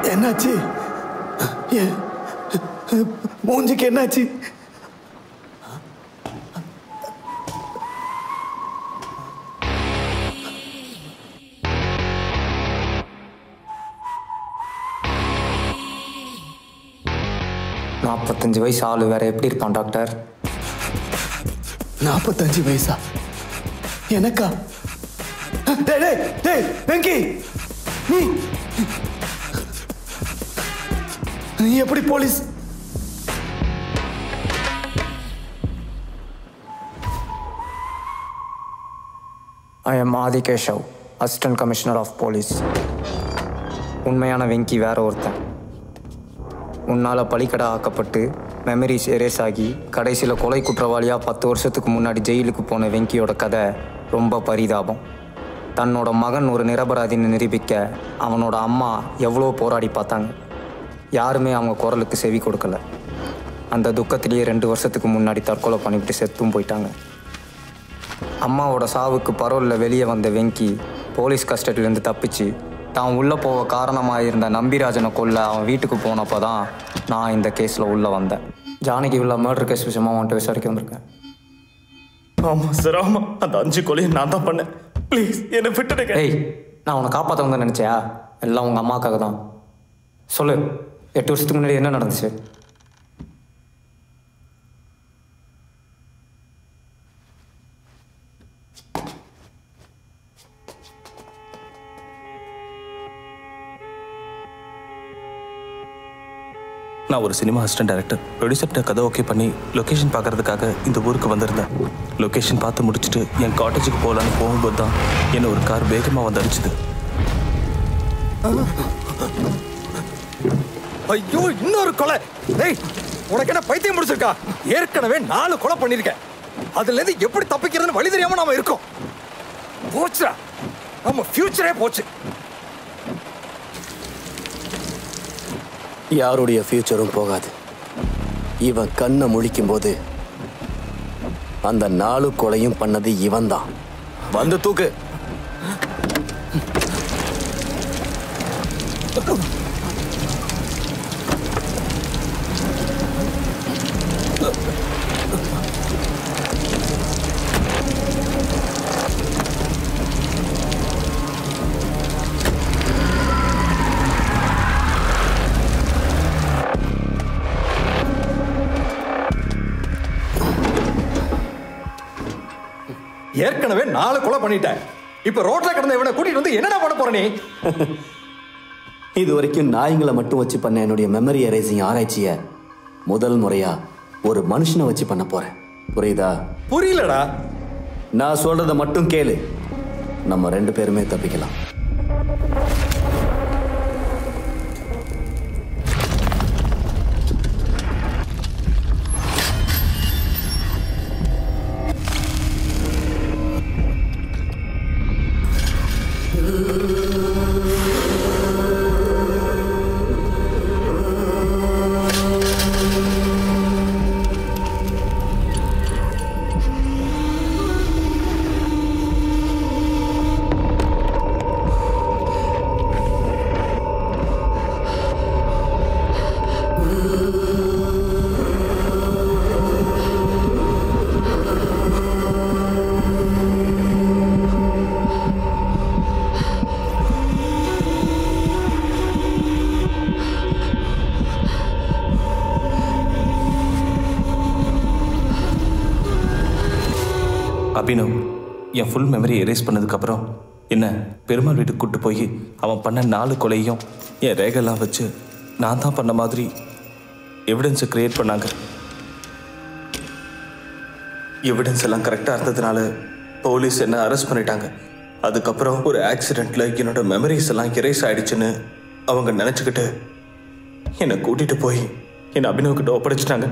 என்னாச்சு என் மூஞ்சிக்கு என்னாச்சு நாற்பத்தஞ்சு வயசு ஆள் வேற எப்படி இருப்பான் டாக்டர் நாற்பத்தஞ்சு வயசா எனக்கா டேய் டேய் டேய் வெங்கி நீ நீ எப்படி police I am Aadhi Keshav assistant commissioner of police உண்மையான வெங்கி வேற ஒருத்தன் உன்னால் பலிக்கடா ஆக்கப்பட்டு மெமரிஸ் எரேஸ் ஆகி கடைசியில் கொலை குற்றவாளியாக பத்து வருஷத்துக்கு முன்னாடி ஜெயிலுக்கு போன வெங்கியோட கதை ரொம்ப பரிதாபம் தன்னோட மகன் ஒரு நிரபராதின்னு நிரூபிக்க அவனோட அம்மா எவ்வளோ போராடி பார்த்தாங்க யாருமே அவங்க குரலுக்கு செவி கொடுக்கல அந்த துக்கத்திலேயே ரெண்டு வருஷத்துக்கு முன்னாடி தற்கொலை பண்ணிவிட்டு செத்தும் போயிட்டாங்க அம்மாவோட சாவுக்கு பரோலில் வெளியே வந்த வெங்கி போலீஸ் கஸ்டடியிலேருந்து தப்பிச்சு தான் உள்ளே போக காரணமாக இருந்த நம்பிராஜனை கொல்ல அவன் வீட்டுக்கு போனப்போ தான் நான் இந்த கேஸில் உள்ளே வந்தேன் ஜானகி உள்ள மர்டர் கேஸ் விஷயமா வந்துட்டு விசாரிக்க வந்திருக்கேன் ஆமா சார் ஆமா அந்த அஞ்சு கொலையை நான் தான் பண்ணேன் ப்ளீஸ் என்னை விட்டுடுங்க ஏய் நான் உன்னை காப்பாற்ற வந்தேன் நினச்சியா எல்லாம் உங்கள் அம்மாக்காக தான் சொல்லு எட்டு வருஷத்துக்கு முன்னாடி என்ன நடந்துச்சு நான் ஒரு சினிமா அசிஸ்டன்ட் டைரக்டர் ப்ரொடியூசர்கிட்ட கதை ஓகே பண்ணி லொக்கேஷன் பார்க்கறதுக்காக இந்த ஊருக்கு வந்திருந்தேன் லொக்கேஷன் பார்த்து முடிச்சுட்டு என் காட்டேஜுக்கு போகலான்னு போகும்போது தான் என்னை ஒரு கார் வேகமாக வந்து அடிச்சுது ஐயோ இன்னொரு கொலை டேய் உனக்கு என்ன பைத்தியம் முடிச்சிருக்கா ஏற்கனவே நாலு கொலை பண்ணிருக்கேன் அதுல இருந்து எப்படி தப்பிக்கிறதுன்னு வழி தெரியாம நாம இருக்கோம் போச்சுடா நம்ம ஃபியூச்சரே போச்சு யாருடைய ஃபியூச்சரும் போகாது இவன் கண்ணை முழிக்கும் போது அந்த நாலு கொலையும் பண்ணது இவன்தான் வந்து தூக்கு ஏற்கனவே நாலு கொலை பண்ணிட்டேன் இப்ப ரோட்ல கிடந்த இவனை கூட்டிட்டு வந்து என்னடா பண்ண போற நீ இது வரைக்கும் நாய்ங்களை மட்டும் வச்சு பண்ண என்னுடைய மெமரி எரேசிங் ஆராய்ச்சிய முதல் முறையா ஒரு மனுஷனை வச்சு பண்ண போறேன் புரியுதா புரியலடா நான் சொல்றத மட்டும் கேளு நம்ம ரெண்டு பேருமே தப்பிக்கலாம் அபினவ் என் ஃபுல் மெமரி எரேஸ் பண்ணதுக்கப்புறம் என்ன பெருமாள் வீட்டுக்கு கூட்டு போய் அவன் பண்ண நாலு கொலையும் என் ரேகெல்லாம் வச்சு நான் தான் பண்ண மாதிரி எவிடன்ஸை கிரியேட் பண்ணாங்க எவிடன்ஸ் எல்லாம் கரெக்டாக இருந்ததுனால போலீஸ் என்ன அரெஸ்ட் பண்ணிட்டாங்க அதுக்கப்புறம் ஒரு ஆக்சிடெண்ட்ல என்னோட மெமரிஸ் எல்லாம் எரேஸ் ஆயிடுச்சுன்னு அவங்க நினச்சிக்கிட்டு என்னை கூட்டிட்டு போய் என்னை அபினவ் கிட்ட ஒப்படைச்சிட்டாங்க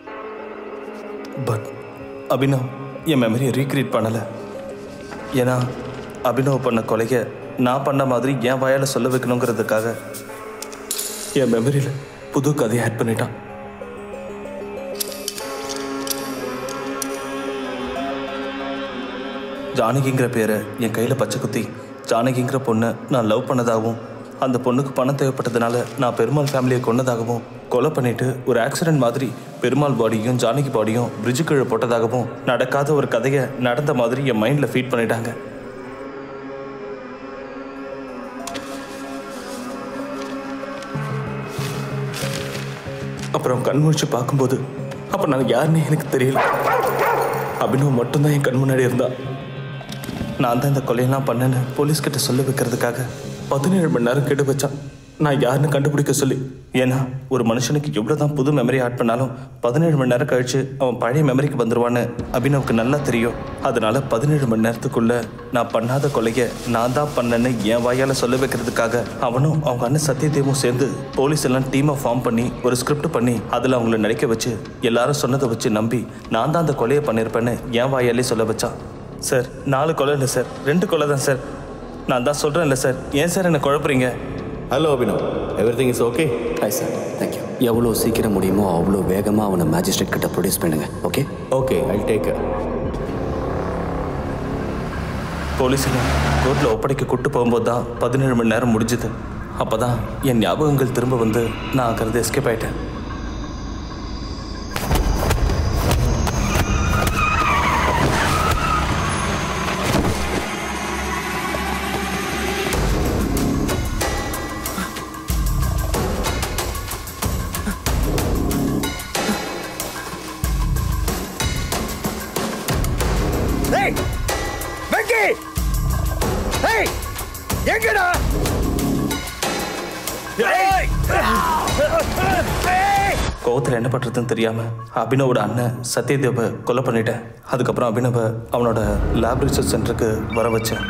பட் அபினவ் என் மெமரியை ரீக்ரியேட் பண்ணலை ஏன்னா அபினவ் பண்ண கொலையை நான் பண்ண மாதிரி என் வாயால் சொல்ல வைக்கணுங்கிறதுக்காக என் மெமரியில் புது கதையை ஆட் பண்ணிட்டான் ஜானகிங்கிற பேரை என் கையில் பச்சை குத்தி ஜானகிங்கிற பொண்ணை நான் லவ் பண்ணதாகவும் அந்த பொண்ணுக்கு பணம் தேவைப்பட்டதுனால நான் பெருமாள் ஃபேமிலியை கொன்னதாகவும் கொலை பண்ணிட்டு ஒரு ஆக்சிடென்ட் மாதிரி பெருமாள் பாடியும் ஜானகி பாடியும் பிரிட்ஜு கீழே போட்டதாகவும் நடக்காத ஒரு கதையை நடந்த மாதிரி என் மைண்டில் ஃபீட் பண்ணிட்டாங்க அப்புறம் கண் முழிச்சு பார்க்கும்போது அப்போ நான் யாருன்னு எனக்கு தெரியல அபினவ் மட்டும்தான் என் கண் முன்னாடி இருந்தா நான் தான் இந்த கொலையெல்லாம் பண்ணேன்னு போலீஸ் கிட்ட சொல்ல வைக்கிறதுக்காக பதினேழு மணி நேரம் கெடு வச்சான் நான் யாருன்னு கண்டுபிடிக்க சொல்லி ஏன்னா ஒரு மனுஷனுக்கு எவ்வளோதான் புது மெமரி ஆட் பண்ணாலும் பதினேழு மணி நேரம் கழிச்சு அவன் பழைய மெமரிக்கு வந்துருவான்னு அபினவுக்கு நல்லா தெரியும் அதனால பதினேழு மணி நேரத்துக்குள்ள நான் பண்ணாத கொலையை நான் தான் பண்ணேன்னு என் வாயால சொல்ல வைக்கிறதுக்காக அவனும் அவங்க அண்ணன் சத்யதேவும் சேர்ந்து போலீஸ் எல்லாம் டீமை ஃபார்ம் பண்ணி ஒரு ஸ்கிரிப்ட் பண்ணி அதில் அவங்கள நடிக்க வச்சு எல்லாரும் சொன்னதை வச்சு நம்பி நான் தான் அந்த கொலையை பண்ணியிருப்பேன்னு என் வாயாலே சொல்ல வச்சான் சார் நாலு கொலை இல்லை சார் ரெண்டு கொலை தான் சார் நான் தான் சொல்கிறேன் இல்லை சார் ஏன் சார் என்னை குழப்புறீங்க hello Abhinav everything is okay hi sir thank you எவ்வளோ சீக்கிரம் முடியுமோ அவ்வளோ வேகமாக அவனை மேஜிஸ்ட்ரேட் கிட்ட ப்ரொடியூஸ் பண்ணுங்க ஓகே ஓகே ஐ டேக் போலீஸில் கோர்ட்டில் ஒப்படைக்க கூட்டு போகும்போது தான் பதினேழு மணி நேரம் முடிஞ்சுது அப்போ தான் என் ஞாபகங்கள் திரும்ப வந்து நான் அங்கிறது எஸ்கேப் ஆயிட்டேன் டேய் வெங்கி டேய் எங்கடா டேய் கோவத்தில் என்ன பண்ணுறதுன்னு தெரியாம அபினவோட அண்ணன் சத்யதேவை கொலை பண்ணிட்டேன் அதுக்கப்புறம் அபினவை அவனோட லேப் ரிசர்ச் சென்டருக்கு வர வச்சேன்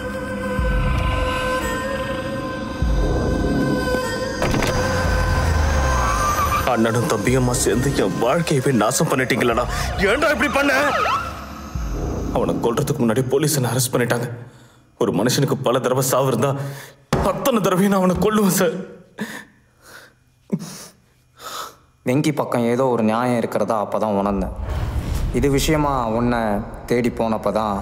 அண்ணனும் தம்பியுமா சேர்ந்து என் வாழ்க்கையவே நாசம் பண்ணிட்டீங்களடா ஏன்டா இப்படி பண்ண அவனை கொல்றதுக்கு முன்னாடி போலீஸ் என்ன அரெஸ்ட் பண்ணிட்டாங்க ஒரு மனுஷனுக்கு பல தடவை சாவு இருந்தா அத்தனை தடவையும் நான் அவனை கொல்லுவேன் சார் வெங்கி பக்கம் ஏதோ ஒரு நியாயம் இருக்கிறதா அப்போ தான் உணர்ந்தேன் இது விஷயமா உன்னை தேடி போனப்போ தான்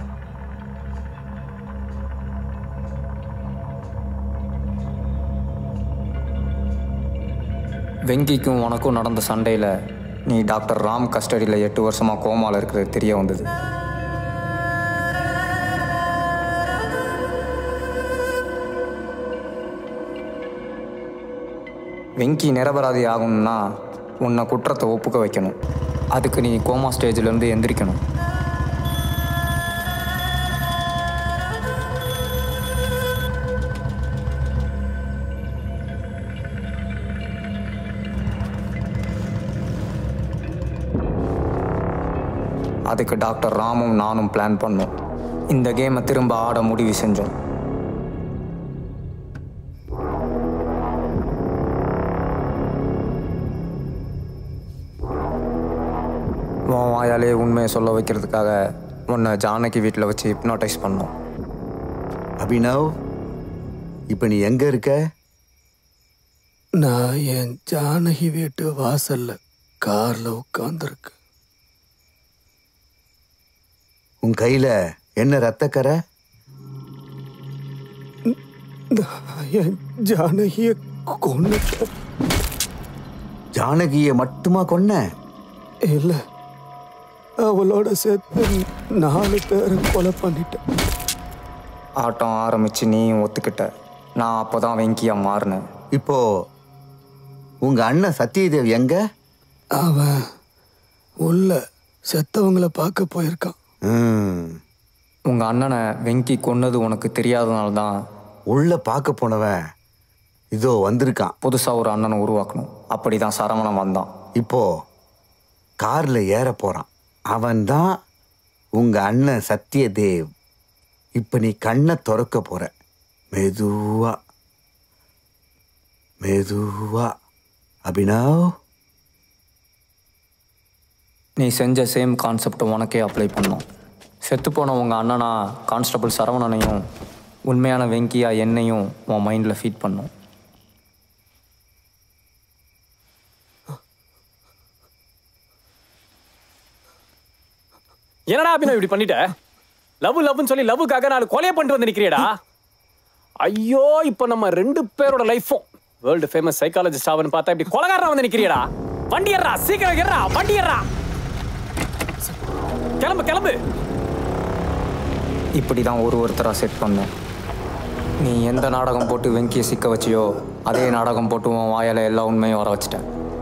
வெங்கிக்கும் உனக்கும் நடந்த சண்டையில் நீ டாக்டர் ராம் கஸ்டடியில் எட்டு வருஷமாக கோமாவில் இருக்கிறது தெரிய வந்தது வெங்கி நிரபராதி ஆகணும்னா உன்னை குற்றத்தை ஒப்புக்க வைக்கணும் அதுக்கு நீ கோமா ஸ்டேஜ்லேருந்து எந்திரிக்கணும் அதுக்கு டாக்டர் ராமும் நானும் பிளான் பண்ணோம் இந்த கேமை திரும்ப ஆட முடிவு செஞ்சோம் உன் வாயாலே உண்மையை சொல்ல வைக்கிறதுக்காக உன்னை ஜானகி வீட்டில் வச்சு ஹிப்னாட்டைஸ் பண்ணோம் அபினவ் இப்போ நீ எங்க இருக்க நான் என் ஜானகி வீட்டு வாசல்ல கார்ல உட்காந்துருக்கு உன் கையில என்ன ரத்தக்கரை நான் என் ஜானகிய கொன்னுட்டேன் ஜானகியை மட்டுமா கொன்ன இல்ல அவளோட சேர்த்து நாலு பேரை கொலை பண்ணிட்டேன் ஆட்டம் ஆரம்பித்து நீயும் ஒத்துக்கிட்ட நான் அப்போ தான் வெங்கியா மாறினேன் இப்போ உங்க அண்ணன் சத்யதேவ் எங்க அவன் உள்ள செத்தவங்களை பார்க்க போயிருக்கான் உங்கள் அண்ணனை வெங்கி கொன்னது உனக்கு தெரியாதனால தான் உள்ள பார்க்க போனவன் இதோ வந்திருக்கான் புதுசாக ஒரு அண்ணனை உருவாக்கணும் அப்படி தான் சரவணன் வந்தான் இப்போ கார்ல ஏற போறான் அவன்தான் உங்க அண்ணன் சத்யதேவ் இப்ப நீ கண்ணை திறக்க போற மெதுவா மெதுவா அபினவ் நீ செஞ்ச சேம் கான்செப்ட் உனக்கே அப்ளை பண்ணோம் செத்துப்போன உங்கள் அண்ணனா கான்ஸ்டபிள் சரவணனையும் உண்மையான வெங்கியா என்னையும் உன் மைண்டில் ஃபீட் பண்ணும் என்னடா அபினவ் இப்படி பண்ணிட்ட லவ் லவ்னு சொல்லி லவ்வுக்காக நான் கொலையை பண்ணிட்டு வந்து நிக்கிறியடா ஐயோ இப்போ நம்ம ரெண்டு பேரோட லைஃபும் வேர்ல்டு ஃபேமஸ் சைக்காலஜிஸ்ட் ஆவன்னு பார்த்தா இப்படி கொலகாரனா வந்து நிக்கிறியடா வண்டி ஏறா சீக்கிரம் ஏறா வண்டி ஏறா கிளம்பு கிளம்பு இப்படி தான் ஒரு ஒருத்தராக செட் பண்ணேன் நீ எந்த நாடகம் போட்டு வெங்கியை சிக்க வச்சியோ அதே நாடகம் போட்டு உன் வாயால எல்லா உண்மையும் வர வச்சிட்டேன்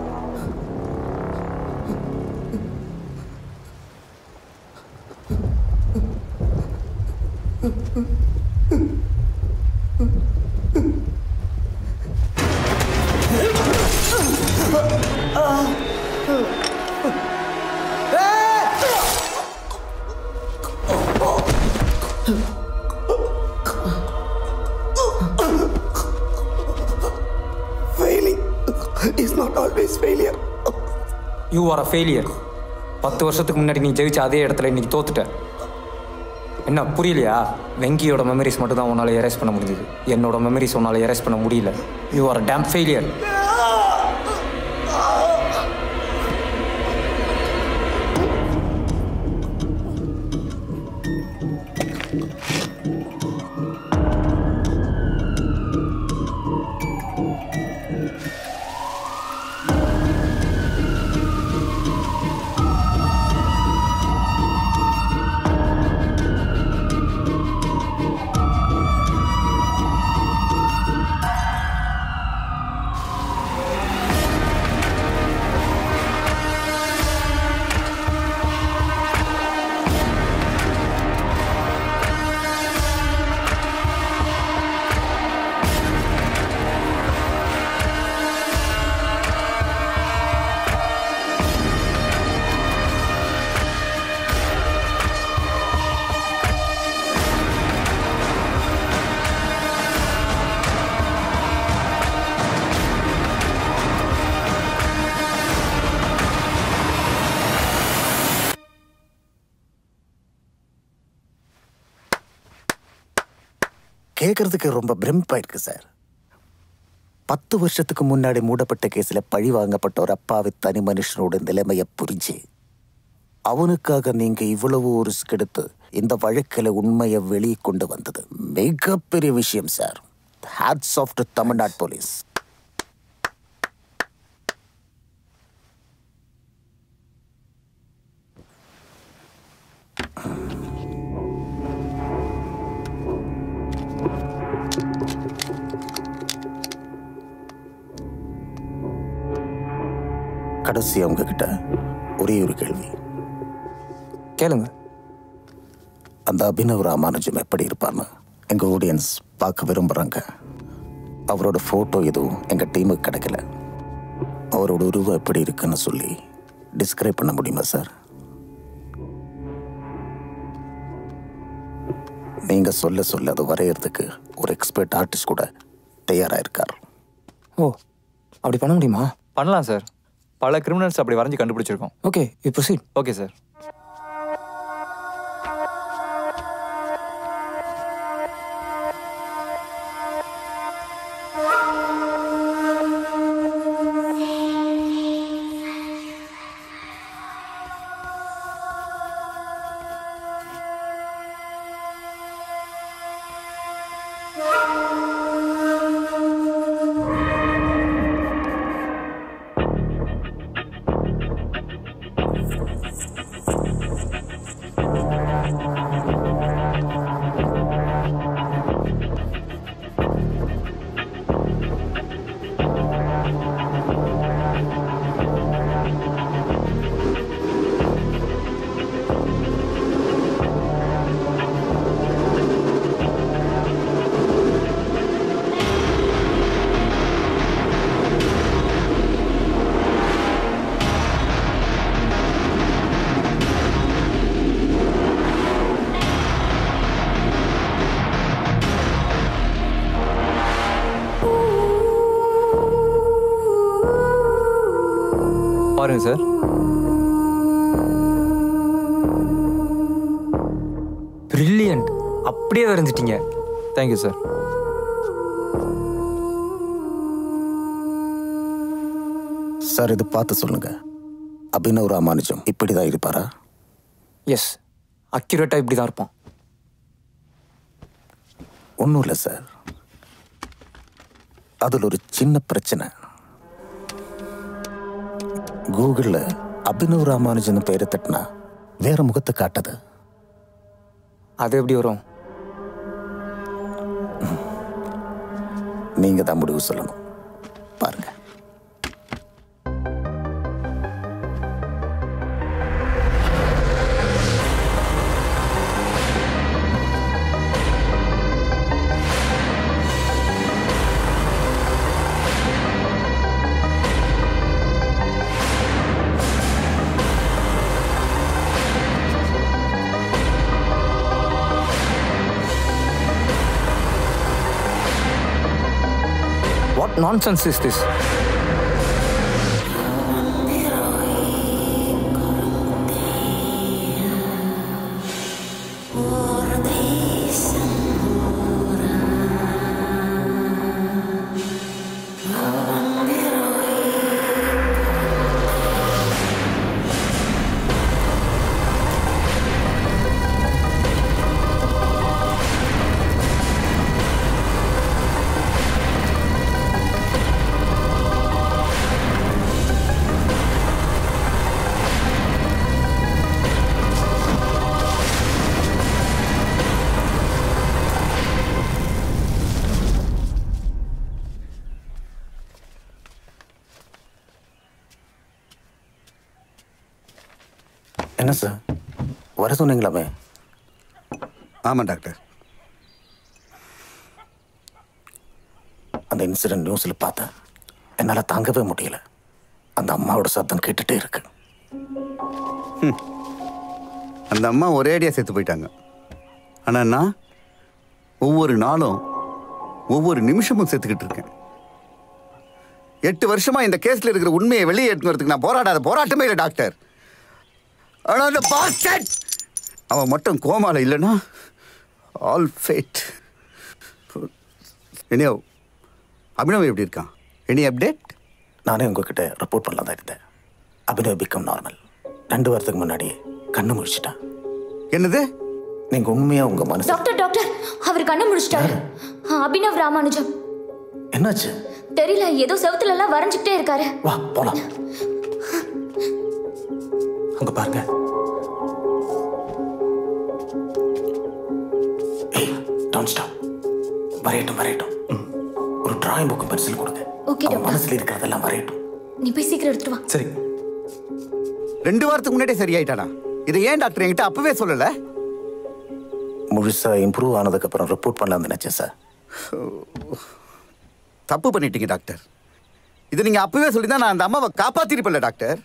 Failing is not always failure. You are a failure பத்து வருஷத்துக்கு முன்னாடி நீ ஜெயிச்ச அதே இடத்துல இன்னைக்கு தோத்துட்ட என்ன புரியலையா வெங்கியோட மெமரிஸ் மட்டும் தான் உன்னால் எரேஸ் பண்ண முடிஞ்சது என்னோட மெமரிஸ் உன்னால் எரேஸ் பண்ண முடியல யூ ஆர் டேம் ஃபெயிலியர் கேட்கறதுக்கு ரொம்ப பிரமிப்பா இருக்கு சார் பத்து வருஷத்துக்கு முன்னாடி மூடப்பட்ட கேஸ்ல பழி வாங்கப்பட்ட ஒரு அப்பாவி தனி மனுஷனோட நிலைமையை புரிஞ்சு அவனுக்காக நீங்க இவ்வளவு ரிஸ்க் எடுத்து இந்த வழக்கில் உண்மையை வெளியே கொண்டு வந்தது மிகப்பெரிய விஷயம் sir hats off to Tamil Nadu police கடைசி அவங்க கிட்ட ஒரே ஒரு கேள்வி கேளுங்க அந்த அபினவ் ராமானுஜம் எப்படி இருப்பான்னு எங்க ஆடியன்ஸ் பார்க்க விரும்புறாங்க அவரோட போட்டோ எதுவும் எங்க டீமுக்கு கிடைக்கல அவரோட உருவம் எப்படி இருக்குன்னு சொல்லி டிஸ்கிரைப் பண்ண முடியுமா சார் நீங்க சொல்ல சொல்ல அது வரையறதுக்கு ஒரு எக்ஸ்பர்ட் ஆர்டிஸ்ட் கூட தயாரா இருக்கார் ஓ அப்படி பண்ண முடியுமா பண்ணலாம் சார் பல கிரிமினல்ஸ் அப்படி வரைஞ்சு கண்டுபிடிச்சிருக்கோம் ஓகே இப்போ சி ஓகே சார் பாருங்க சார் பிரில்லியன்ட் அப்படியே வரைஞ்சிட்டீங்க தேங்க்யூ சார் சார் இது பார்த்து சொல்லுங்க அபினவ் ராமானுஜம் இப்படிதான் இருப்பாரா எஸ் அக்யூரேட்டாக இப்படி தான் இருப்பான் ஒன்றும் இல்லை சார் அதில் ஒரு சின்ன பிரச்சனை கூகுளில் அபினவ் ராமானுஜன் பெயரை தட்டினா வேற முகத்தை காட்டுது அது எப்படி வரும் நீங்க தான் முடிவு சொல்லணும் பாருங்க What nonsense is this? என்ன சார் வர சொன்னீங்களாமே ஆமாம் டாக்டர் அந்த இன்சிடென்ட் நியூஸில் பார்த்தேன் என்னால் தாங்கவே முடியல அந்த அம்மாவோட சத்தம் கேட்டுட்டே இருக்கு அந்த அம்மா ஒரேடியாக செத்து போயிட்டாங்க ஆனால் நான் ஒவ்வொரு நாளும் ஒவ்வொரு நிமிஷமும் செத்துக்கிட்டு இருக்கேன் எட்டு வருஷமா இந்த கேஸ்ல இருக்கிற உண்மையை வெளியே எடுத்து வரதுக்கு நான் போராடாத போராட்டமே இல்லை டாக்டர் ஆனா அந்த bastard! அவன் மட்டும் கோமால இல்லைன்னா ஆல் ஃபேட் என்னையோ அபினவ் எப்படி இருக்கான் எனி அப்டேட் நானே உங்ககிட்ட ரிப்போர்ட் பண்ணலாம் தான் இருந்தேன் அபினவ் பிகம் நார்மல் ரெண்டு வாரத்துக்கு முன்னாடி கண்ணு முழிச்சிட்டான் என்னது நீங்க உண்மையா உங்க மனசு டாக்டர் டாக்டர் அவர் கண்ணை முடிச்சிட்டாரு அபினவ் ராமானுஜம் என்னாச்சு தெரியல ஏதோ செவுத்துல எல்லாம் வரைஞ்சுக்கிட்டே இருக்காரு வா போலாம் அங்க பாருங்க ஏய் டோன்ட் ஸ்டாப் வரையட்டும் வரையட்டும் ம். ஒரு டிராயிங் புக் பென்சில் கொடுங்க ஓகே அவன் மனசுல இருக்கிறதெல்லாம் வரையட்டும் நீ போய் சீக்கிரம் எடுத்துட்டு வா சரி ரெண்டு வாரத்துக்கு முன்னாடியே சரியாயிட்டானா இதை ஏன் டாக்டர் என்கிட்ட அப்பவே சொல்லல முழுசா இம்ப்ரூவ் ஆனதுக்கு அப்புறம் ரிப்போர்ட் பண்ணலாம்னு நினைச்சேன் சார் தப்பு பண்ணிட்டீங்க டாக்டர் இது நீங்க அப்பவே சொல்லிதான் நான் அந்த அம்மாவை காப்பாத்திருப்பல டாக்டர்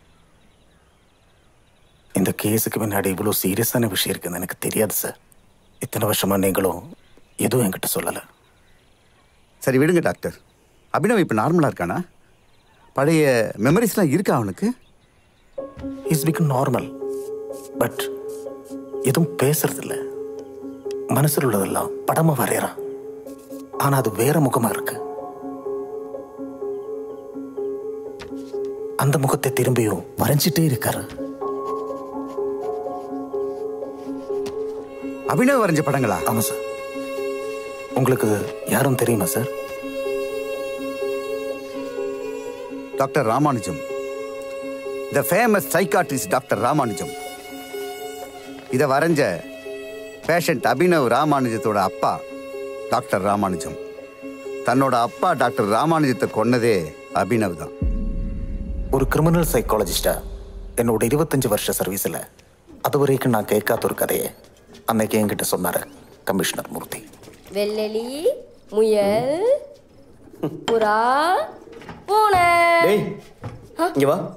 இந்த கேஸுக்கு பின்னாடி இவ்வளோ சீரியஸான விஷயம் இருக்குன்னு எனக்கு தெரியாது சார் இத்தனை வருஷமா நீங்களும் எதுவும் என்கிட்ட சொல்லலை சரி விடுங்க டாக்டர் அபினவ் இப்போ நார்மலாக இருக்கானா பழைய மெமரிஸ்லாம் இருக்கா அவனுக்கு இஸ் பிகம் நார்மல் பட் எதுவும் பேசுறதில்ல மனசில் உள்ளதெல்லாம் படமா வரையறான் ஆனா அது வேற முகமா இருக்கு அந்த முகத்தை திரும்பியும் வரைஞ்சிட்டே இருக்காரு அபினவ் வரைஞ்ச படங்களா ஆமா சார் உங்களுக்கு யாரும் தெரியுமா sir doctor Ramanujam the famous psychiatrist doctor Ramanujam இதை வரைஞ்ச பேஷண்ட் அபினவ் ராமானுஜத்தோட அப்பா டாக்டர் ராமானுஜம் தன்னோட அப்பா டாக்டர் ராமானுஜத்தை கொன்னதே அபினவ் தான் ஒரு கிரிமினல் சைக்காலஜிஸ்டா என்னோட இருபத்தஞ்சு வருஷ சர்வீஸில் அது வரைக்கும் நான் கேட்காத ஒரு கதையை அன்னைக்கு என்கிட்ட சொன்னாரு கமிஷனர் மூர்த்தி வெள்ளெலி முயல் புறா பூனை டேய் இங்க வா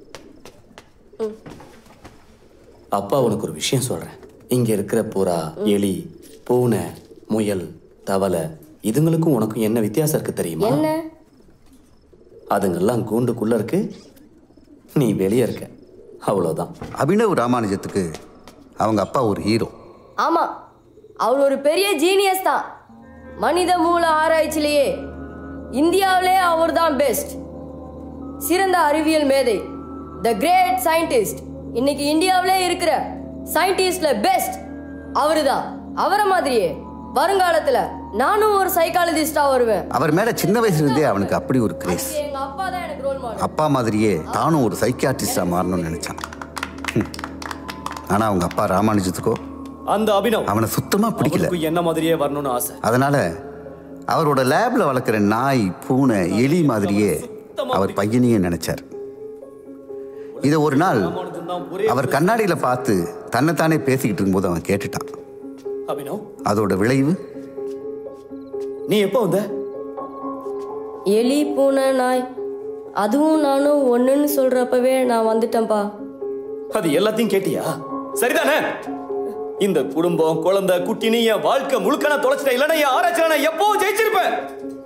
அப்பா உனக்கு ஒரு விஷயம் சொல்றேன் இங்க இருக்கிற புறா எலி பூனை முயல் தவளை இதுங்களுக்கும் உனக்கும் என்ன வித்தியாசம் இருக்கு தெரியுமா என்ன அதுங்கெல்லாம் கூண்டுக்குள்ள இருக்கு நீ வெளியே இருக்க அவ்வளோதான் அபினவ் ராமானுஜத்துக்கு அவங்க அப்பா ஒரு ஹீரோ ஆமா அவர் ஒரு பெரிய ஜீனியஸ் தான் மனித மூல ஆராய்ச்சியிலேயே இந்தியாவிலே அவர் தான் பெஸ்ட் சிறந்த அறிவியல் மேதை த கிரேட் சயின்டிஸ்ட் இன்னைக்கு இந்தியாவிலே இருக்கிற சயின்டிஸ்ட்ல பெஸ்ட் அவரு தான் அவரை மாதிரியே வருங்காலத்துல நானும் ஒரு சைக்காலஜிஸ்டா வருவேன் அவர் மேல சின்ன வயசுல இருந்தே அவனுக்கு அப்படி ஒரு கிரேஸ் எங்க அப்பா தான் எனக்கு ரோல் மாடல் அப்பா மாதிரியே தானும் ஒரு சைக்கியாட்ரிஸ்டா மாறணும்னு நினைச்சான் ஹம். ஆனா அவங்க அப்பா ராமானுஜத்துக்கோ அந்த அபினவ் அவனை சுத்தமா பிடிக்கல அவனுக்கும் என்ன மாதிரியே வரணும்னு ஆசை அதனால அவரோட லேப்ல வளர்க்குற நாய் பூனை எலி மாதிரியே அவர் பையனையே நினைச்சார் இதை ஒரு நாள் அவர் கண்ணாடியில பார்த்து தன்னைத்தானே பேசிக்கிட்டு இருக்கும்போது அவன் கேட்டுட்டான் அபினவ் அதோட விளைவு நீ எப்போ வந்த எலி பூனை நாய் அதுவும் நானும் ஒண்ணுன்னு சொல்றப்பவே நான் வந்துட்டேன்ப்பா அது எல்லாத்தையும் கேட்டியா சரிதானே இந்த குடும்பம் குழந்தை குட்டினி என் வாழ்க்கை முழுக்க நான் தொலைச்சிட்டேன் இல்லைன்னா என் ஆராய்ச்சியில நான் எப்பவும் ஜெயிச்சிருப்பேன்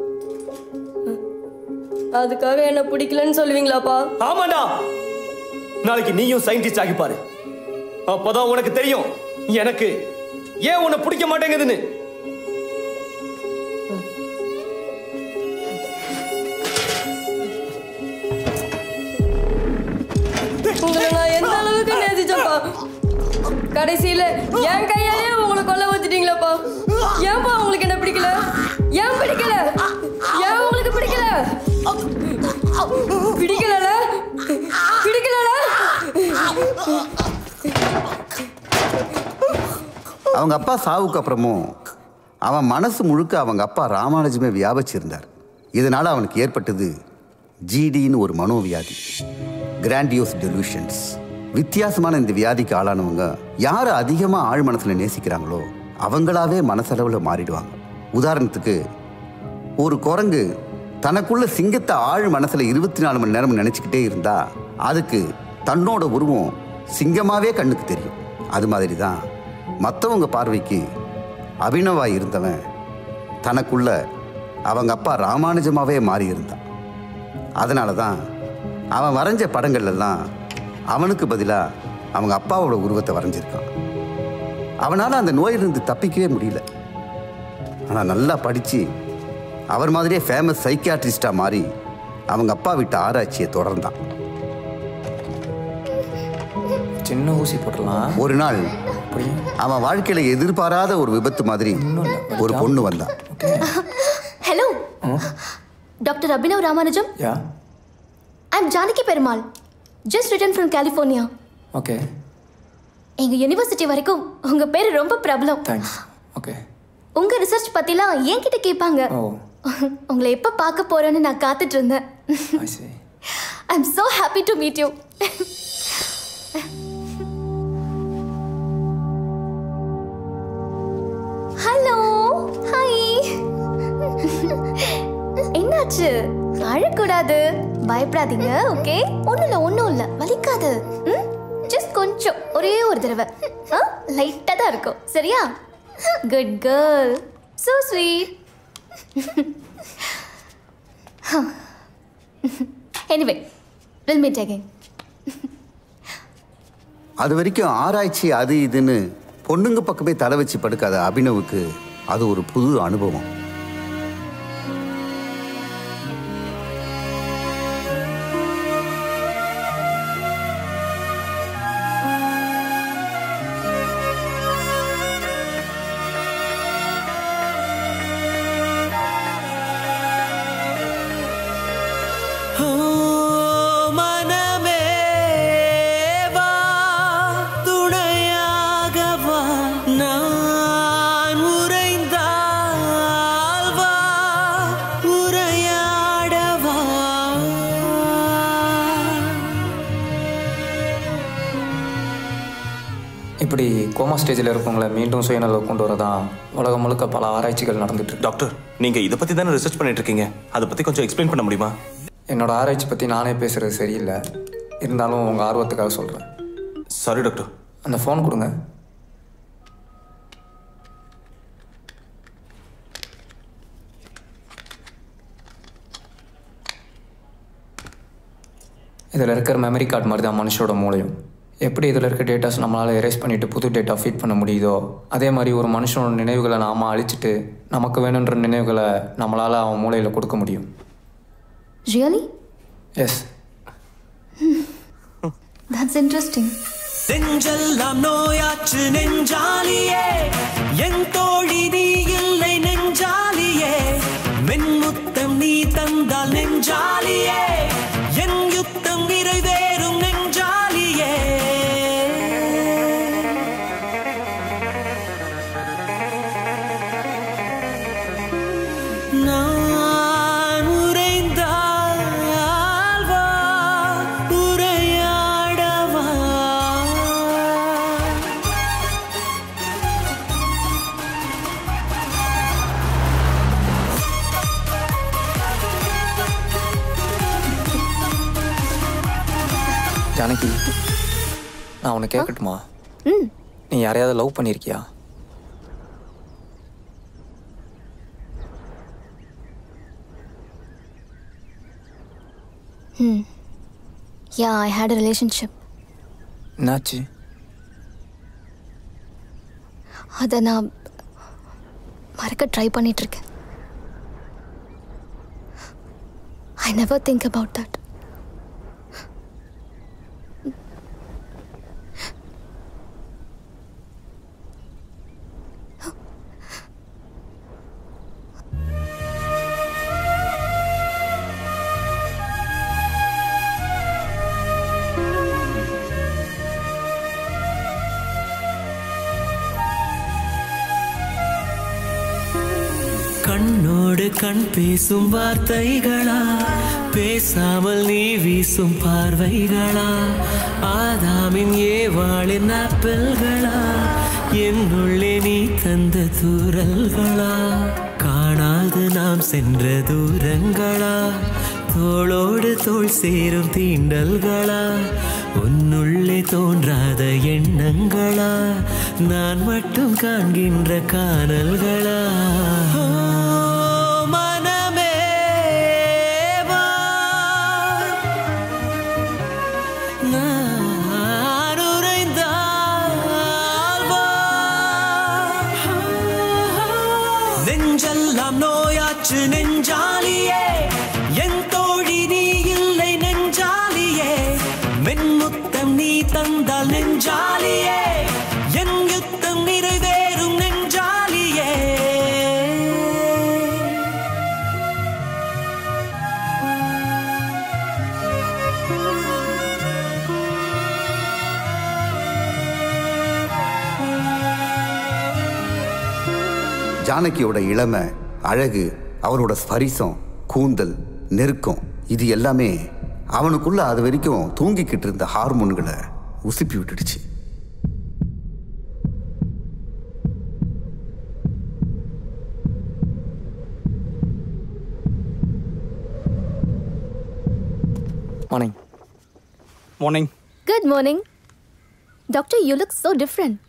அதுக்காக என்ன பிடிக்கலன்னு சொல்லுவீங்களாப்பா ஆமாண்டா நாளைக்கு நீயும் சயின்டிஸ்ட் ஆகி பாரு அப்பதான் உனக்கு தெரியும் எனக்கு ஏன் உன்னை பிடிக்க மாட்டேங்குதுன்னு உங்களை நான் எந்த அளவுக்கு நேசிச்சேன்ப்பா கடைசியில என் கையாலே உங்களை கொல்ல வச்சுட்டீங்களாப்பா ஏன்பா உங்களுக்கு என்ன பிடிக்கல ஏன் பிடிக்கல ஏன் உங்களுக்கு பிடிக்கல பிடிக்கலல பிடிக்கலல அவங்க அப்பா சாவுக்கு அப்புறமும் அவன் மனசு முழுக்க அவங்க அப்பா ராமானுஜமே வியாபிச்சிருந்தார் இதனால அவனுக்கு ஏற்பட்டது ஜிடின்னு ஒரு மனோவியாதி கிராண்டியோஸ் டெலூஷன்ஸ் வித்தியாசமான இந்த வியாதிக்கு ஆளானவங்க யாரை அதிகமாக ஆழ் மனசில் நேசிக்கிறாங்களோ அவங்களாவே மனசளவில் மாறிடுவாங்க உதாரணத்துக்கு ஒரு குரங்கு தனக்குள்ள சிங்கத்தை ஆழ் மனசுல இருபத்தி நாலு மணி நேரம் நினைச்சுக்கிட்டே இருந்தா அதுக்கு தன்னோட உருவம் சிங்கமாவே கண்ணுக்கு தெரியும் அது மாதிரி தான் மற்றவங்க பார்வைக்கு அபினவா இருந்தவன் தனக்குள்ள அவங்க அப்பா ராமானுஜமாவே மாறி இருந்தான் அதனால தான் அவன் வரைஞ்ச படங்கள் எல்லாம் அவனுக்கு பதிலாக அவங்க அப்பாவோட உருவத்தை வரைஞ்சிருக்கான் அவனால் அந்த நோயிலிருந்து தப்பிக்கவே முடியல ஆனால் நல்லா படித்து அவர் மாதிரியே ஃபேமஸ் சைக்கியாட்ரிஸ்டாக மாறி அவங்க அப்பா விட்ட ஆராய்ச்சியை தொடர்ந்தான் சின்ன ஊசி போட்டுடலாம் ஒரு நாள் அவன் வாழ்க்கையில எதிர்பாராத ஒரு விபத்து மாதிரி ஒரு பொண்ணு வந்தான் hello doctor Abhinav Ramanujam yeah I am Janaki Perumal just return from California okay எங்க யூனிவர்சிட்டி வரைக்கும் உங்க பேர் ரொம்ப பிரபலம் தேங்க்ஸ் ஓகே உங்க ரிசர்ச் பத்திலாம் என்கிட்ட கேட்பாங்க ஓ உங்களை எப்ப பார்க்க போறேன்னு நான் காத்துட்டு இருந்தேன் ஐ see ஐ எம் so happy to meet you hello hi என்னாச்சு அழக்கூடாது பயப்படாதீங்க ஓகே ஒன்றும் இல்லை ஒன்றும் இல்லை வலிக்காது ம் ஜஸ்ட் கொஞ்சம் ஒரே ஒரு தடவை ஆ லைட்டாக தான் இருக்கும் சரியா good girl so sweet anyway will meet again அது வரைக்கும் ஆராய்ச்சி அது இதுன்னு பொண்ணுங்க பக்கமே தலை வச்சு படுக்காத அபினவுக்கு அது ஒரு புது அனுபவம் ஓ மனமே வா துணையாக வா நான் உறைந்தால் வா உரையாட வா இப்படி கோமா ஸ்டேஜில் இருக்கவங்கள மீண்டும் சுயநலம் கொண்டு வரதான் உலகம் முழுக்க பல ஆராய்ச்சிகள் நடந்துட்டு இருக்கு டாக்டர் நீங்க இதை பத்தி தானே ரிசர்ச் பண்ணிட்டு இருக்கீங்க அதை பத்தி கொஞ்சம் எக்ஸ்பிளைன் பண்ண முடியுமா என்னோட ஆராய்ச்சி பற்றி நானே பேசுறது சரியில்லை இருந்தாலும் உங்கள் ஆர்வத்துக்காக சொல்கிறேன் சாரி டாக்டர் அந்த ஃபோன் கொடுங்க இதில் இருக்கிற மெமரி கார்டு மாதிரி தான் மனுஷோட மூளையும் எப்படி இதில் இருக்க டேட்டாஸ் நம்மளால் எரேஸ் பண்ணிவிட்டு புது டேட்டா ஃபீட் பண்ண முடியுதோ அதே மாதிரி ஒரு மனுஷனோட நினைவுகளை நாம் அழிச்சிட்டு நமக்கு வேணுன்ற நினைவுகளை நம்மளால் அவன் மூளையில் கொடுக்க முடியும் ரியலி எஸ் தட்ஸ் இன்ட்ரெஸ்டிங் செஞ்செல்லாம் நோயாச்சு நெஞ்சாலியே என் தோழி நீ இல்லை நெஞ்சாலியே மென்முத்தம் நீ தந்தால் நெஞ்சாலியே என் யுத்தம் நிறைவேறும் நெஞ்சாலியே நான் உறைந்தால் வா உரையாடவா ஜானகி நான் உன்னை கேட்கட்டுமா ம் நீ யாரையாவது லவ் பண்ணியிருக்கியா ம் யா ஐ ஹேட் அ ரிலேஷன்ஷிப் என்னாச்சு அதை நான் மறக்க ட்ரை பண்ணிட்டு இருக்கேன் I never think about that கண்ணோடு கண் பேசும் வார்த்தைகளா பேசாமல் நீ வீசும் பார்வைகளா ஆதாமின் ஏவாளின் ஆப்பிள்களா என்னுள்ளே நீ தந்த தூரல்களா காணாது நாம் சென்ற தூரங்களா தோளோடு தோள் சேரும் தீண்டல்களா உன்னுள்ளே தோன்றாத எண்ணங்களா நான் மட்டும் காண்கின்ற காணல்களா ஓ, மனமே வா. நான் உறைந்தால் வா. நெஞ்செல்லாம் நோயாச்சு நெஞ்சாலியே என் தோழி நீ இல்லை நெஞ்சாலியே மென்முத்தம் நீ தந்தால் நெஞ்சாலியே என் யுத்தம் நிறைவேறும் நெஞ்சாலியே ஜானகியோட இளமை அழகு அவளோட ஸ்பரிசம் கூந்தல் நெருக்கம் இது எல்லாமே அவனுக்குள்ள அது வரைக்கும் தூங்கிக்கிட்டு இருந்த ஹார்மோன்களை உசுப்பி விட்டுடுச்சு morning morning good morning doctor you look so different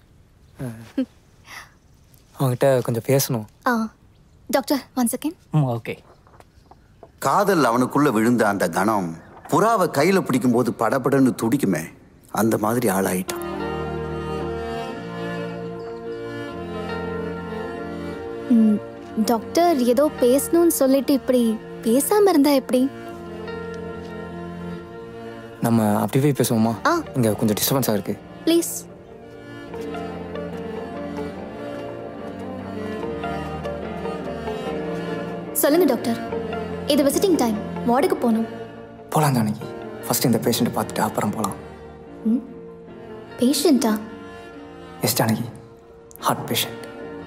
அவங்ககிட்ட கொஞ்சம் பேசணும் ah doctor one second hmm okay காதல் அவனுக்குள்ள விழுந்த அந்த கணம் புறாவை கையில பிடிக்கும்போது படபடன்னு துடிக்குமே அந்த மாதிரி ஆளாயிட்டான் டாக்டர் ஏதோ பேசணும்னு சொல்லிட்டு இப்படி பேசாம இருந்தா எப்படி நம்ம அப்படி போய் பேசுவோமா ஆ. இங்கே கொஞ்சம் டிஸ்டர்பன்ஸாக இருக்கு ப்ளீஸ் சொல்லுங்க டாக்டர் இது விசிட்டிங் டைம் வார்டுக்கு போகணும் போகலாம் ஜானகி ஃபர்ஸ்ட் இந்த பேஷண்ட்டை பார்த்துட்டு அப்புறம் போகலாம் பேஷண்ட்டா எஸ் ஜானகி ஹார்ட் பேஷண்ட்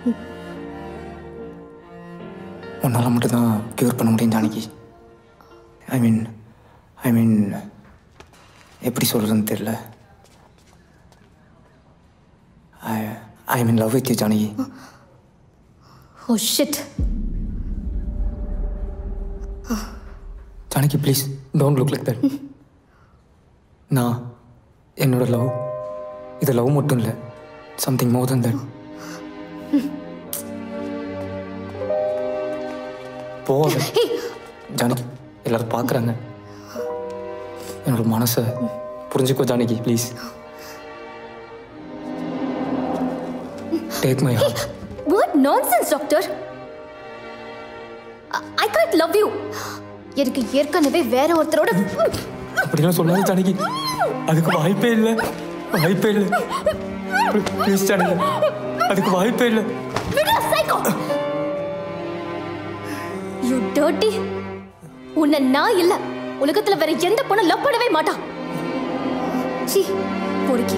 உன்னால் மட்டும்தான் க்யூர் பண்ண முடியும் ஜானகி ஐ மீன் ஐ மீன் எப்படி சொல்கிறதுன்னு தெரியல I I mean love with you Janaki oh shit Janaki please don't look like that நான் என்னோட லவ் இது லவ் மட்டும் இல்லை சம்திங் மோர் தன் தட் போகாத ஜானகி எல்லாரும் பார்க்குறாங்க என்னோட மனசை புரிஞ்சுக்கோ Janaki please take my heart what nonsense doctor I can't love you எனக்கு ஏற்கனவே வேற ஒருத்தரோட அப்படிலாம் சொல்லாத ஜானகி அதுக்கு வாய்ப்பே இல்லை வாய்ப்பே இல்லை ப்ளீஸ் ஜானகி அதுக்கு வாய்ப்பே இல்லை விடு சைக்கோ யூ டர்ட்டி உன்னை நான் இல்ல உலகத்துல வேற எந்த பொண்ணு லவ் பண்ணவே மாட்டான் சீ பொறுக்கி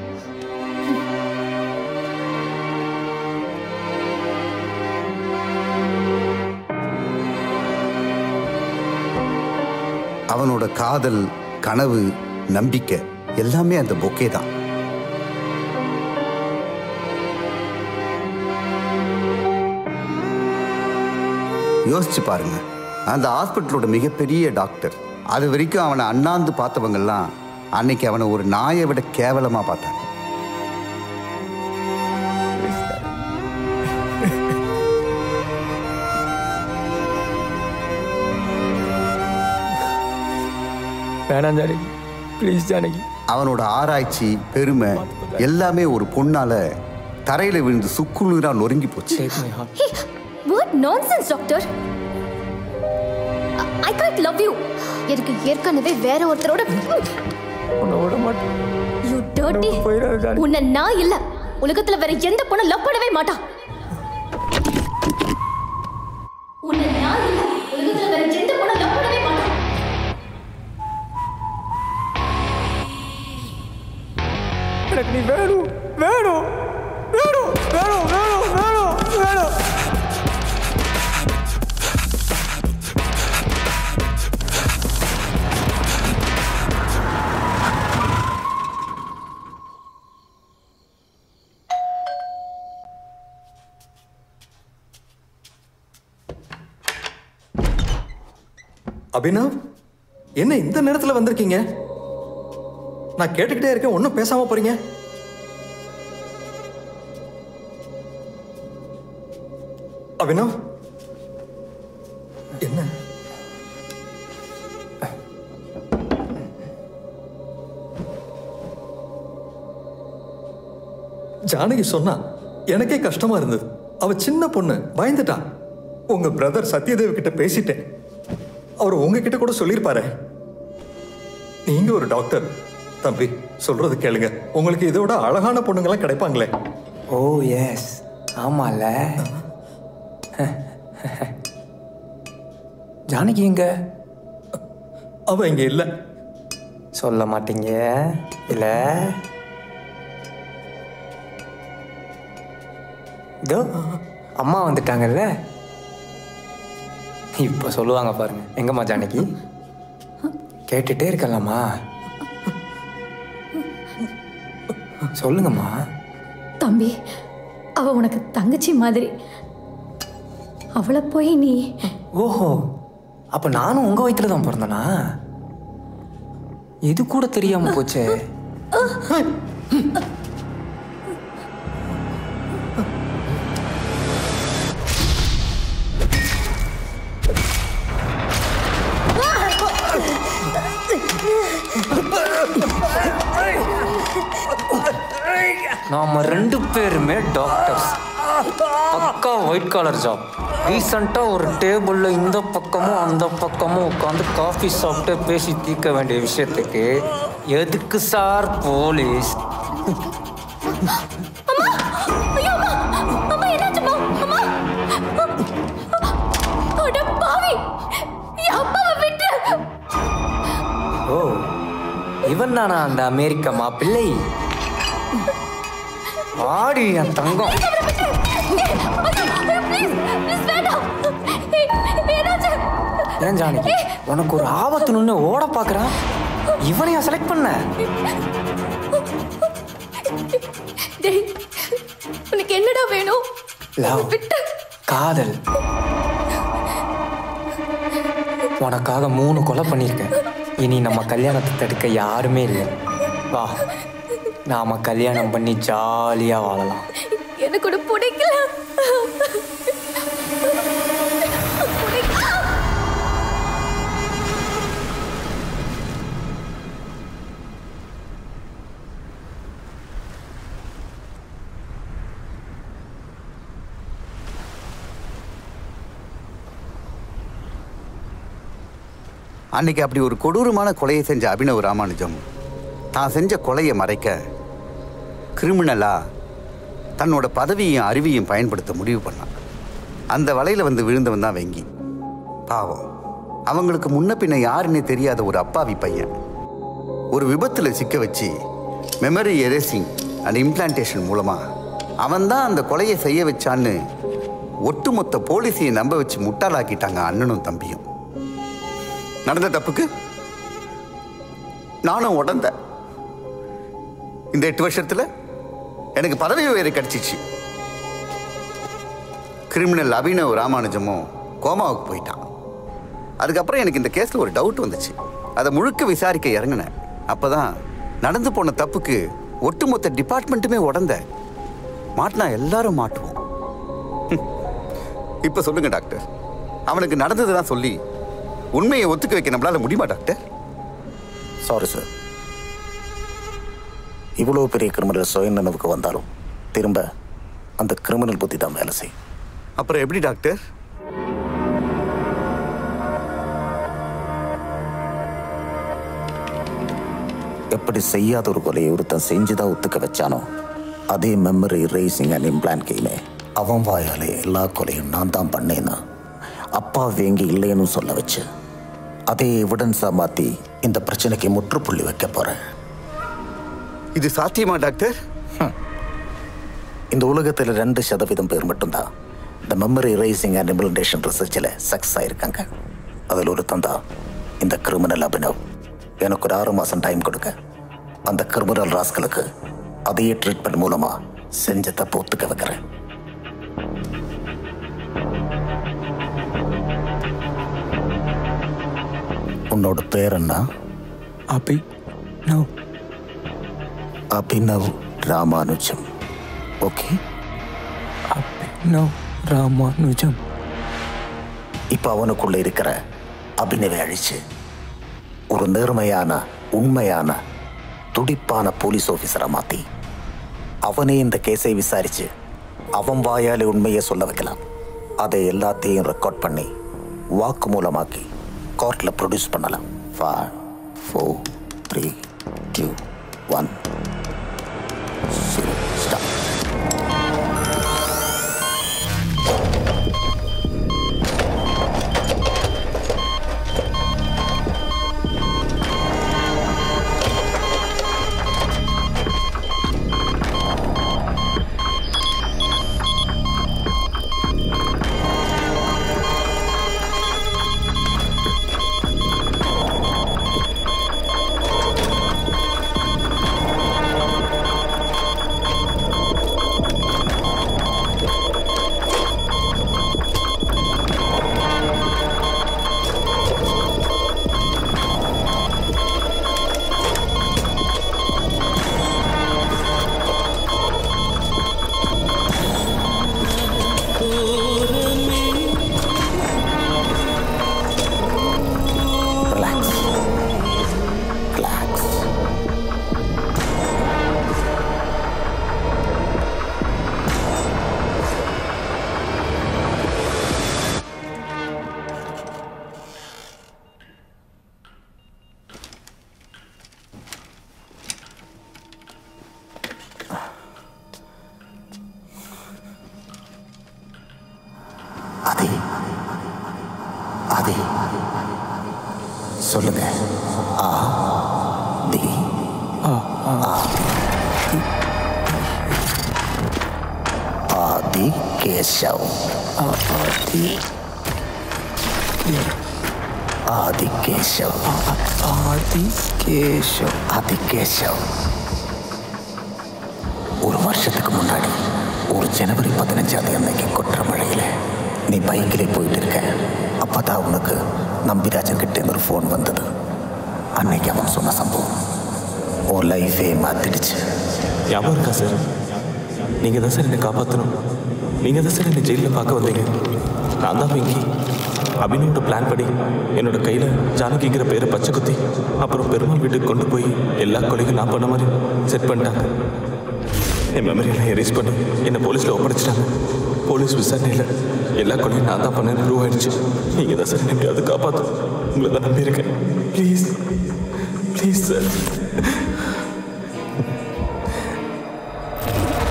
அவனோட காதல் கனவு நம்பிக்கை எல்லாமே அந்த பொக்கே தான் யோசிச்சு பாருங்க அந்த ஹாஸ்பிட்டலோட மிகப்பெரிய டாக்டர் அது வரைக்கும் அவனை அண்ணாந்து பார்த்தவங்கெல்லாம் அன்னைக்கு அவனை ஒரு நாயை விட கேவலமா பார்த்தாங்க வேணாம் ஜானகி ப்ளீஸ் ஜானகி அவனோட ஆராய்ச்சி பெருமை எல்லாமே ஒரு பொண்ணால தரையில விழுந்து சுக்குநூறா நொறுங்கி போச்சு what nonsense doctor I can't love you எனக்கு ஏற்கனவே வேற ஒருத்தரோட விட மாட்டேன் யூ டர்ட்டி உன்னை நான் இல்ல உலகத்துல வேற எந்த பொண்ணு லவ் பண்ணவே மாட்டான் உன்னை நான் இல்ல உலகத்துல வேற எந்த பொண்ணு லவ் பண்ணவே மாட்டான் எனக்கு நீ வேணும் வேணும் வேணும் வேணும் வேணும் வேணும் வேணும் அபினவ் என்ன இந்த நேரத்துல வந்திருக்கீங்க நான் கேட்டுக்கிட்டே இருக்கேன் ஒன்றும் பேசாம போறீங்க அபினவ் என்ன ஜானகி சொன்னா எனக்கே கஷ்டமா இருந்தது அவ சின்ன பொண்ணு பயந்துட்டா உங்க பிரதர் சத்யதேவ் கிட்ட பேசிட்டேன் அவர் உங்ககிட்ட கூட சொல்லியிருப்பாரு நீங்க ஒரு டாக்டர் தம்பி சொல்றது கேளுங்க உங்களுக்கு இதோட அழகான பொண்ணுங்கெல்லாம் கிடைப்பாங்களே ஓ எஸ் ஆமால ஜானகி எங்க அவ இங்க இல்ல சொல்ல மாட்டீங்க இல்ல இதோ அம்மா வந்துட்டாங்கல்ல இப்ப சொல்லுவாங்க பாருங்க எங்கம்மா ஜானகி கேட்டுட்டே இருக்கலாமா சொல்லுங்கம்மா தம்பி அவ உனக்கு தங்கச்சி மாதிரி அவளை போய் நீ ஓஹோ அப்ப நானும் உங்க வயித்துல தான் பிறந்தனா இது கூட தெரியாம போச்சே நாம ரெண்டு பேருமே டாக்டர்ஸ் பக்கா ஒயிட் காலர் ஜாப் ரீசண்டாக ஒரு டேபிளில் இந்த பக்கமும் அந்த பக்கமும் உட்காந்து காஃபி சாப்பிட்டு பேசி தீர்க்க வேண்டிய விஷயத்துக்கு எதுக்கு சார் போலீஸ் ஐயோ அம்மா அம்மா என்னாச்சும்மா அம்மா அட பாவி என் அப்பாவை விட்டு ஓ இவன் தானா அந்த அமெரிக்க மாப்பிள்ளை ஆடி என் தங்கம் ப்ளீஸ் ப்ளீஸ் வேண்டாம் ஏய், என்னாச்சு ஏன் ஜானகி உனக்கு ஒரு ஆபத்துன்னு ஓட பார்க்கறான் இவனையா செலக்ட் பண்ண டேய் உனக்கு என்னடா வேணும் லவ் காதல் உனக்காக மூணு கொலை பண்ணியிருக்கேன் இனி நம்ம கல்யாணத்தை தடுக்க யாருமே இல்லை வா நாம கல்யாணம் பண்ணி ஜாலியா வாழலாம் எனக்கு கூட பிடிக்கல அன்னைக்கு அப்படி ஒரு கொடூரமான கொலையை செஞ்ச அபினவ் ராமானுஜம் தான் செஞ்ச கொலையை மறைக்க கிரிமினலா தன்னோட பதவியையும் அறிவையும் பயன்படுத்த முடிவு பண்ணான் அந்த வலையில வந்து விழுந்தவன் தான் வெங்கி பாவம் அவங்களுக்கு முன்ன பின்ன யாருன்னே தெரியாத ஒரு அப்பாவி பையன் ஒரு விபத்தில் சிக்க வச்சு மெமரி எரேசிங் அண்ட் இம்ப்ளான்டேஷன் மூலமா அவன் தான் அந்த கொலையை செய்ய வச்சான்னு ஒட்டுமொத்த போலீஸையும் நம்ப வச்சு முட்டாளாக்கிட்டாங்க அண்ணனும் தம்பியும் நடந்த தப்புக்கு நானும் உடந்த இந்த எட்டு வருஷத்துல எனக்கு பதவி உயர்வு கிடைச்சிச்சு கிரிமினல் அபினவ் ராமானுஜமும் கோமாவுக்கு போயிட்டான் அதுக்கப்புறம் எனக்கு இந்த கேஸில் ஒரு டவுட் வந்துச்சு அதை முழுக்க விசாரிக்க இறங்கினேன் அப்பதான் நடந்து போன தப்புக்கு ஒட்டுமொத்த டிபார்ட்மெண்ட்டுமே உடந்த மாட்டினா எல்லாரும் மாட்டுவோம் ஹம். இப்ப சொல்லுங்க டாக்டர் அவனுக்கு நடந்ததுதான் சொல்லி உண்மையை ஒத்துக்க வைக்க நம்மளால முடியுமா டாக்டர் சாரி சார் இவ்வளோ பெரிய கிரிமினல் சுய நினைவுக்கு வந்தாலும் திரும்ப அந்த கிரிமினல் புத்தி தான் வேலை செய்யும் அப்புறம் எப்படி டாக்டர் எப்படி செய்யாத ஒரு கொலையை ஒருத்தன் செஞ்சுதான் ஒத்துக்க வச்சானோ அதே மெமரி ரேசிங் அண்ட் இம்ப்ளான் கேமே அவன் வாயாலே எல்லா கொலையும் நான் தான் பண்ணேன்னா அப்பா வேங்கி இல்லைன்னு சொல்ல வச்சு அதே எவிடன்ஸா மாத்தி இந்த பிரச்சனைக்கு முற்றுப்புள்ளி வைக்க போறேன் இது சாத்தியமா டாக்டர் இந்த உலகத்தில் ரெண்டு சதவீதம் பேர் மட்டும்தான் இந்த மெமரி ரேசிங் அண்ட் இம்ப்ளிமெண்டேஷன் ரிசர்ச்சில் சக்ஸஸ் ஆயிருக்காங்க அதில் ஒரு தந்தா இந்த கிரிமினல் அபினவ் எனக்கு ஒரு ஆறு மாதம் டைம் கொடுக்க அந்த கிரிமினல் ராஸ்களுக்கு அதையே ட்ரீட்மெண்ட் மூலமா செஞ்ச தப்பு ஒத்துக்க வைக்கிறேன் உன்னோட பேர் என்ன Abhinav Abhinav Ramanujam okay now Ramanujam இப்ப அவனுக்குள்ள இருக்கிற அபினவை அழிச்சு ஒரு நேர்மையான உண்மையான துடிப்பான போலீஸ் ஆபீசரை மாத்தி அவனே இந்த கேஸை விசாரிச்சு அவன் வாயாலே உண்மையை சொல்ல வைக்கலாம் அதை எல்லாத்தையும் ரெக்கார்ட் பண்ணி வாக்கு மூலமாக்கி கோர்ட்ல ப்ரொடியூஸ் பண்ணலாம் five four three two one stop Adhi Adhi சொல்லுங்க ஆ தி ஆ ஆ ஆதி கேசவ் ஆதி ஆதி கேசவ் ஆதி கேசவ் ஆதி கேசவ் ஒரு வருஷத்துக்கு முன்னாடி ஒரு ஜனவரி பதினஞ்சாம் தேதி அன்னைக்கு கொற்ற மழையில நீ பைக்கிலே போயிட்டு இருக்க அப்பதான் உனக்கு நம்பிராஜன் கிட்ட இருந்து ஒரு ஃபோன் வந்தது அன்னைக்கு அவன் சொன்ன சம்பவம் உன் லைஃபே மாத்திடுச்சு ஞாபகம் இருக்கா சார் நீங்கள் தான் சார் என்னை காப்பாற்றணும் நீங்கள் தான் சார் என்னை ஜெயிலில் பார்க்க வந்தீங்க நான் தான் வெங்கி அபினவோட பிளான் படி என்னோட கையில் ஜானகிங்கிற பேரை பச்சை குத்தி அப்புறம் பெருமாள் வீட்டுக்கு கொண்டு போய் எல்லா கொலையும் நான் பண்ண மாதிரி செட் பண்ணிட்டாங்க என் மெமரியெல்லாம் எரேஸ் பண்ணி என்னை போலீஸில் ஒப்படைச்சிட்டாங்க போலீஸ் விசாரணையில் எல்லா கொலையும் நான் தான் பண்ணேன்னு ப்ரூவ் ஆயிடுச்சு நீங்கள் தான் சார் என்னை எப்படியாவது காப்பாற்றும் உங்களை தான் நம்பியிருக்கேன் ப்ளீஸ் ப்ளீஸ் சார்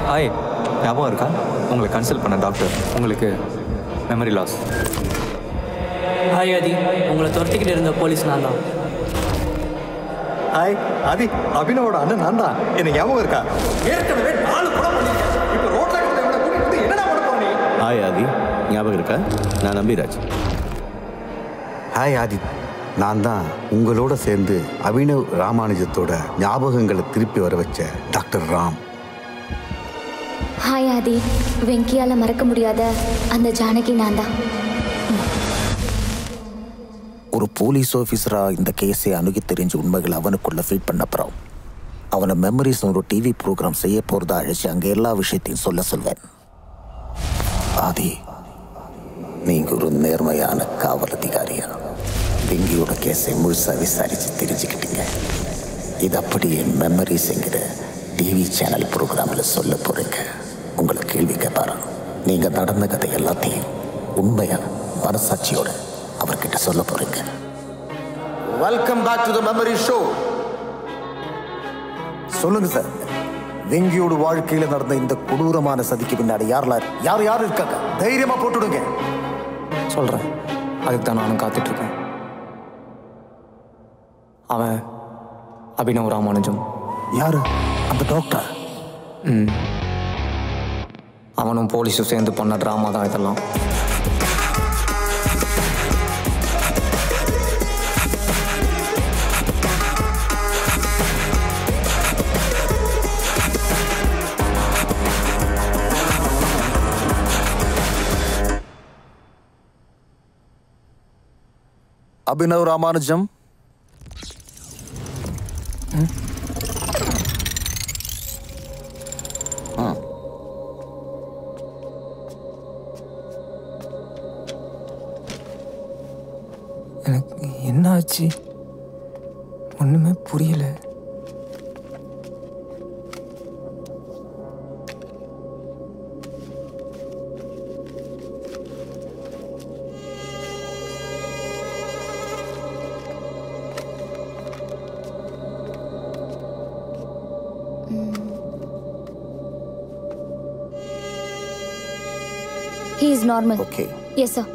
ஆய் ஞாபகம் இருக்கா உங்களை கன்சல்ட் பண்ண டாக்டர் உங்களுக்கு மெமரி லாஸ் ஹாய் ஆதி உங்களை துரத்திக்கிட்டு இருந்த போலீஸ் நான் தான் ஹாய் ஆதி அபினவோட அண்ணன் நான் தான் என்ன ஞாபகம் இருக்கா ஏற்கனவே நாலு கொலை பண்ணிருக்கேன் இப்போ ரோட்ல கிட்ட இவனை கூட்டிட்டு வந்து என்னடா பண்ண போற நீ ஹாய் ஆதி ஞாபகம் இருக்கா நான் நம்பிராஜ் ஹாய் ஆதித் நான் தான் உங்களோட சேர்ந்து அபினவ் ராமானுஜத்தோட ஞாபகங்களை திருப்பி வர வச்ச டாக்டர் ராம் ஹாய் ஆதி வெங்கியால மறக்க முடியாத அந்த ஜானகி நான் தான் ஒரு போலீஸ் ஆஃபீஸரா இந்த கேஸை அணுகி தெரிஞ்ச உண்மைகள் அவனுக்குள்ள ஃபீட் பண்ண அப்புறம் அவனை மெமரிஸ் ஒரு டிவி ப்ரோக்ராம் செய்ய போறதா அழைச்சு அங்க எல்லா விஷயத்தையும் சொல்ல சொல்வேன் ஆதி நீங்க ஒரு நேர்மையான காவல் அதிகாரியா வெங்கியோட கேஸை முழுசா விசாரிச்சு தெரிஞ்சுக்கிட்டீங்க இது அப்படியே மெமரிஸ்ங்கிற டிவி சேனல் ப்ரோக்ராமில் சொல்ல போறீங்க உங்களை கேள்வி கேட்பாரா நீங்க நடந்த கதை எல்லாத்தையும் உண்மையா மனசாட்சியோட அவர்கிட்ட சொல்ல போறீங்க welcome back to the memory show சொல்லுங்க சார் வெங்கியோட வாழ்க்கையில நடந்த இந்த கொடூரமான சதிக்கு பின்னாடி யாரெல்லாம் யார் யார் இருக்காங்க தைரியமா போட்டுடுங்க சொல்கிறேன் அதுக்கு தான் நானும் காத்துட்ருக்கேன் அவன் அபினவ் ராமானுஜம் யாரு அந்த டாக்டர் ம் அவனும் போலீஸும் சேர்ந்து பண்ண ட்ராமா தான் இதெல்லாம் அபினவ் ராமானுஜம் ம்? ம். எனக்கு என்ன ஆச்சு ஒன்றுமே புரியல He is normal. Okay. Yes, sir.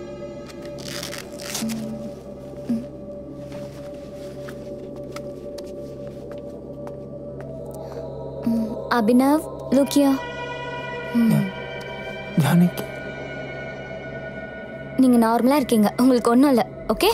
Mm, Abhinav, look here. Mm. Janaki நீங்க நார்மலா இருக்கீங்க உங்களுக்கு ஒன்றும் இல்லை ஓகே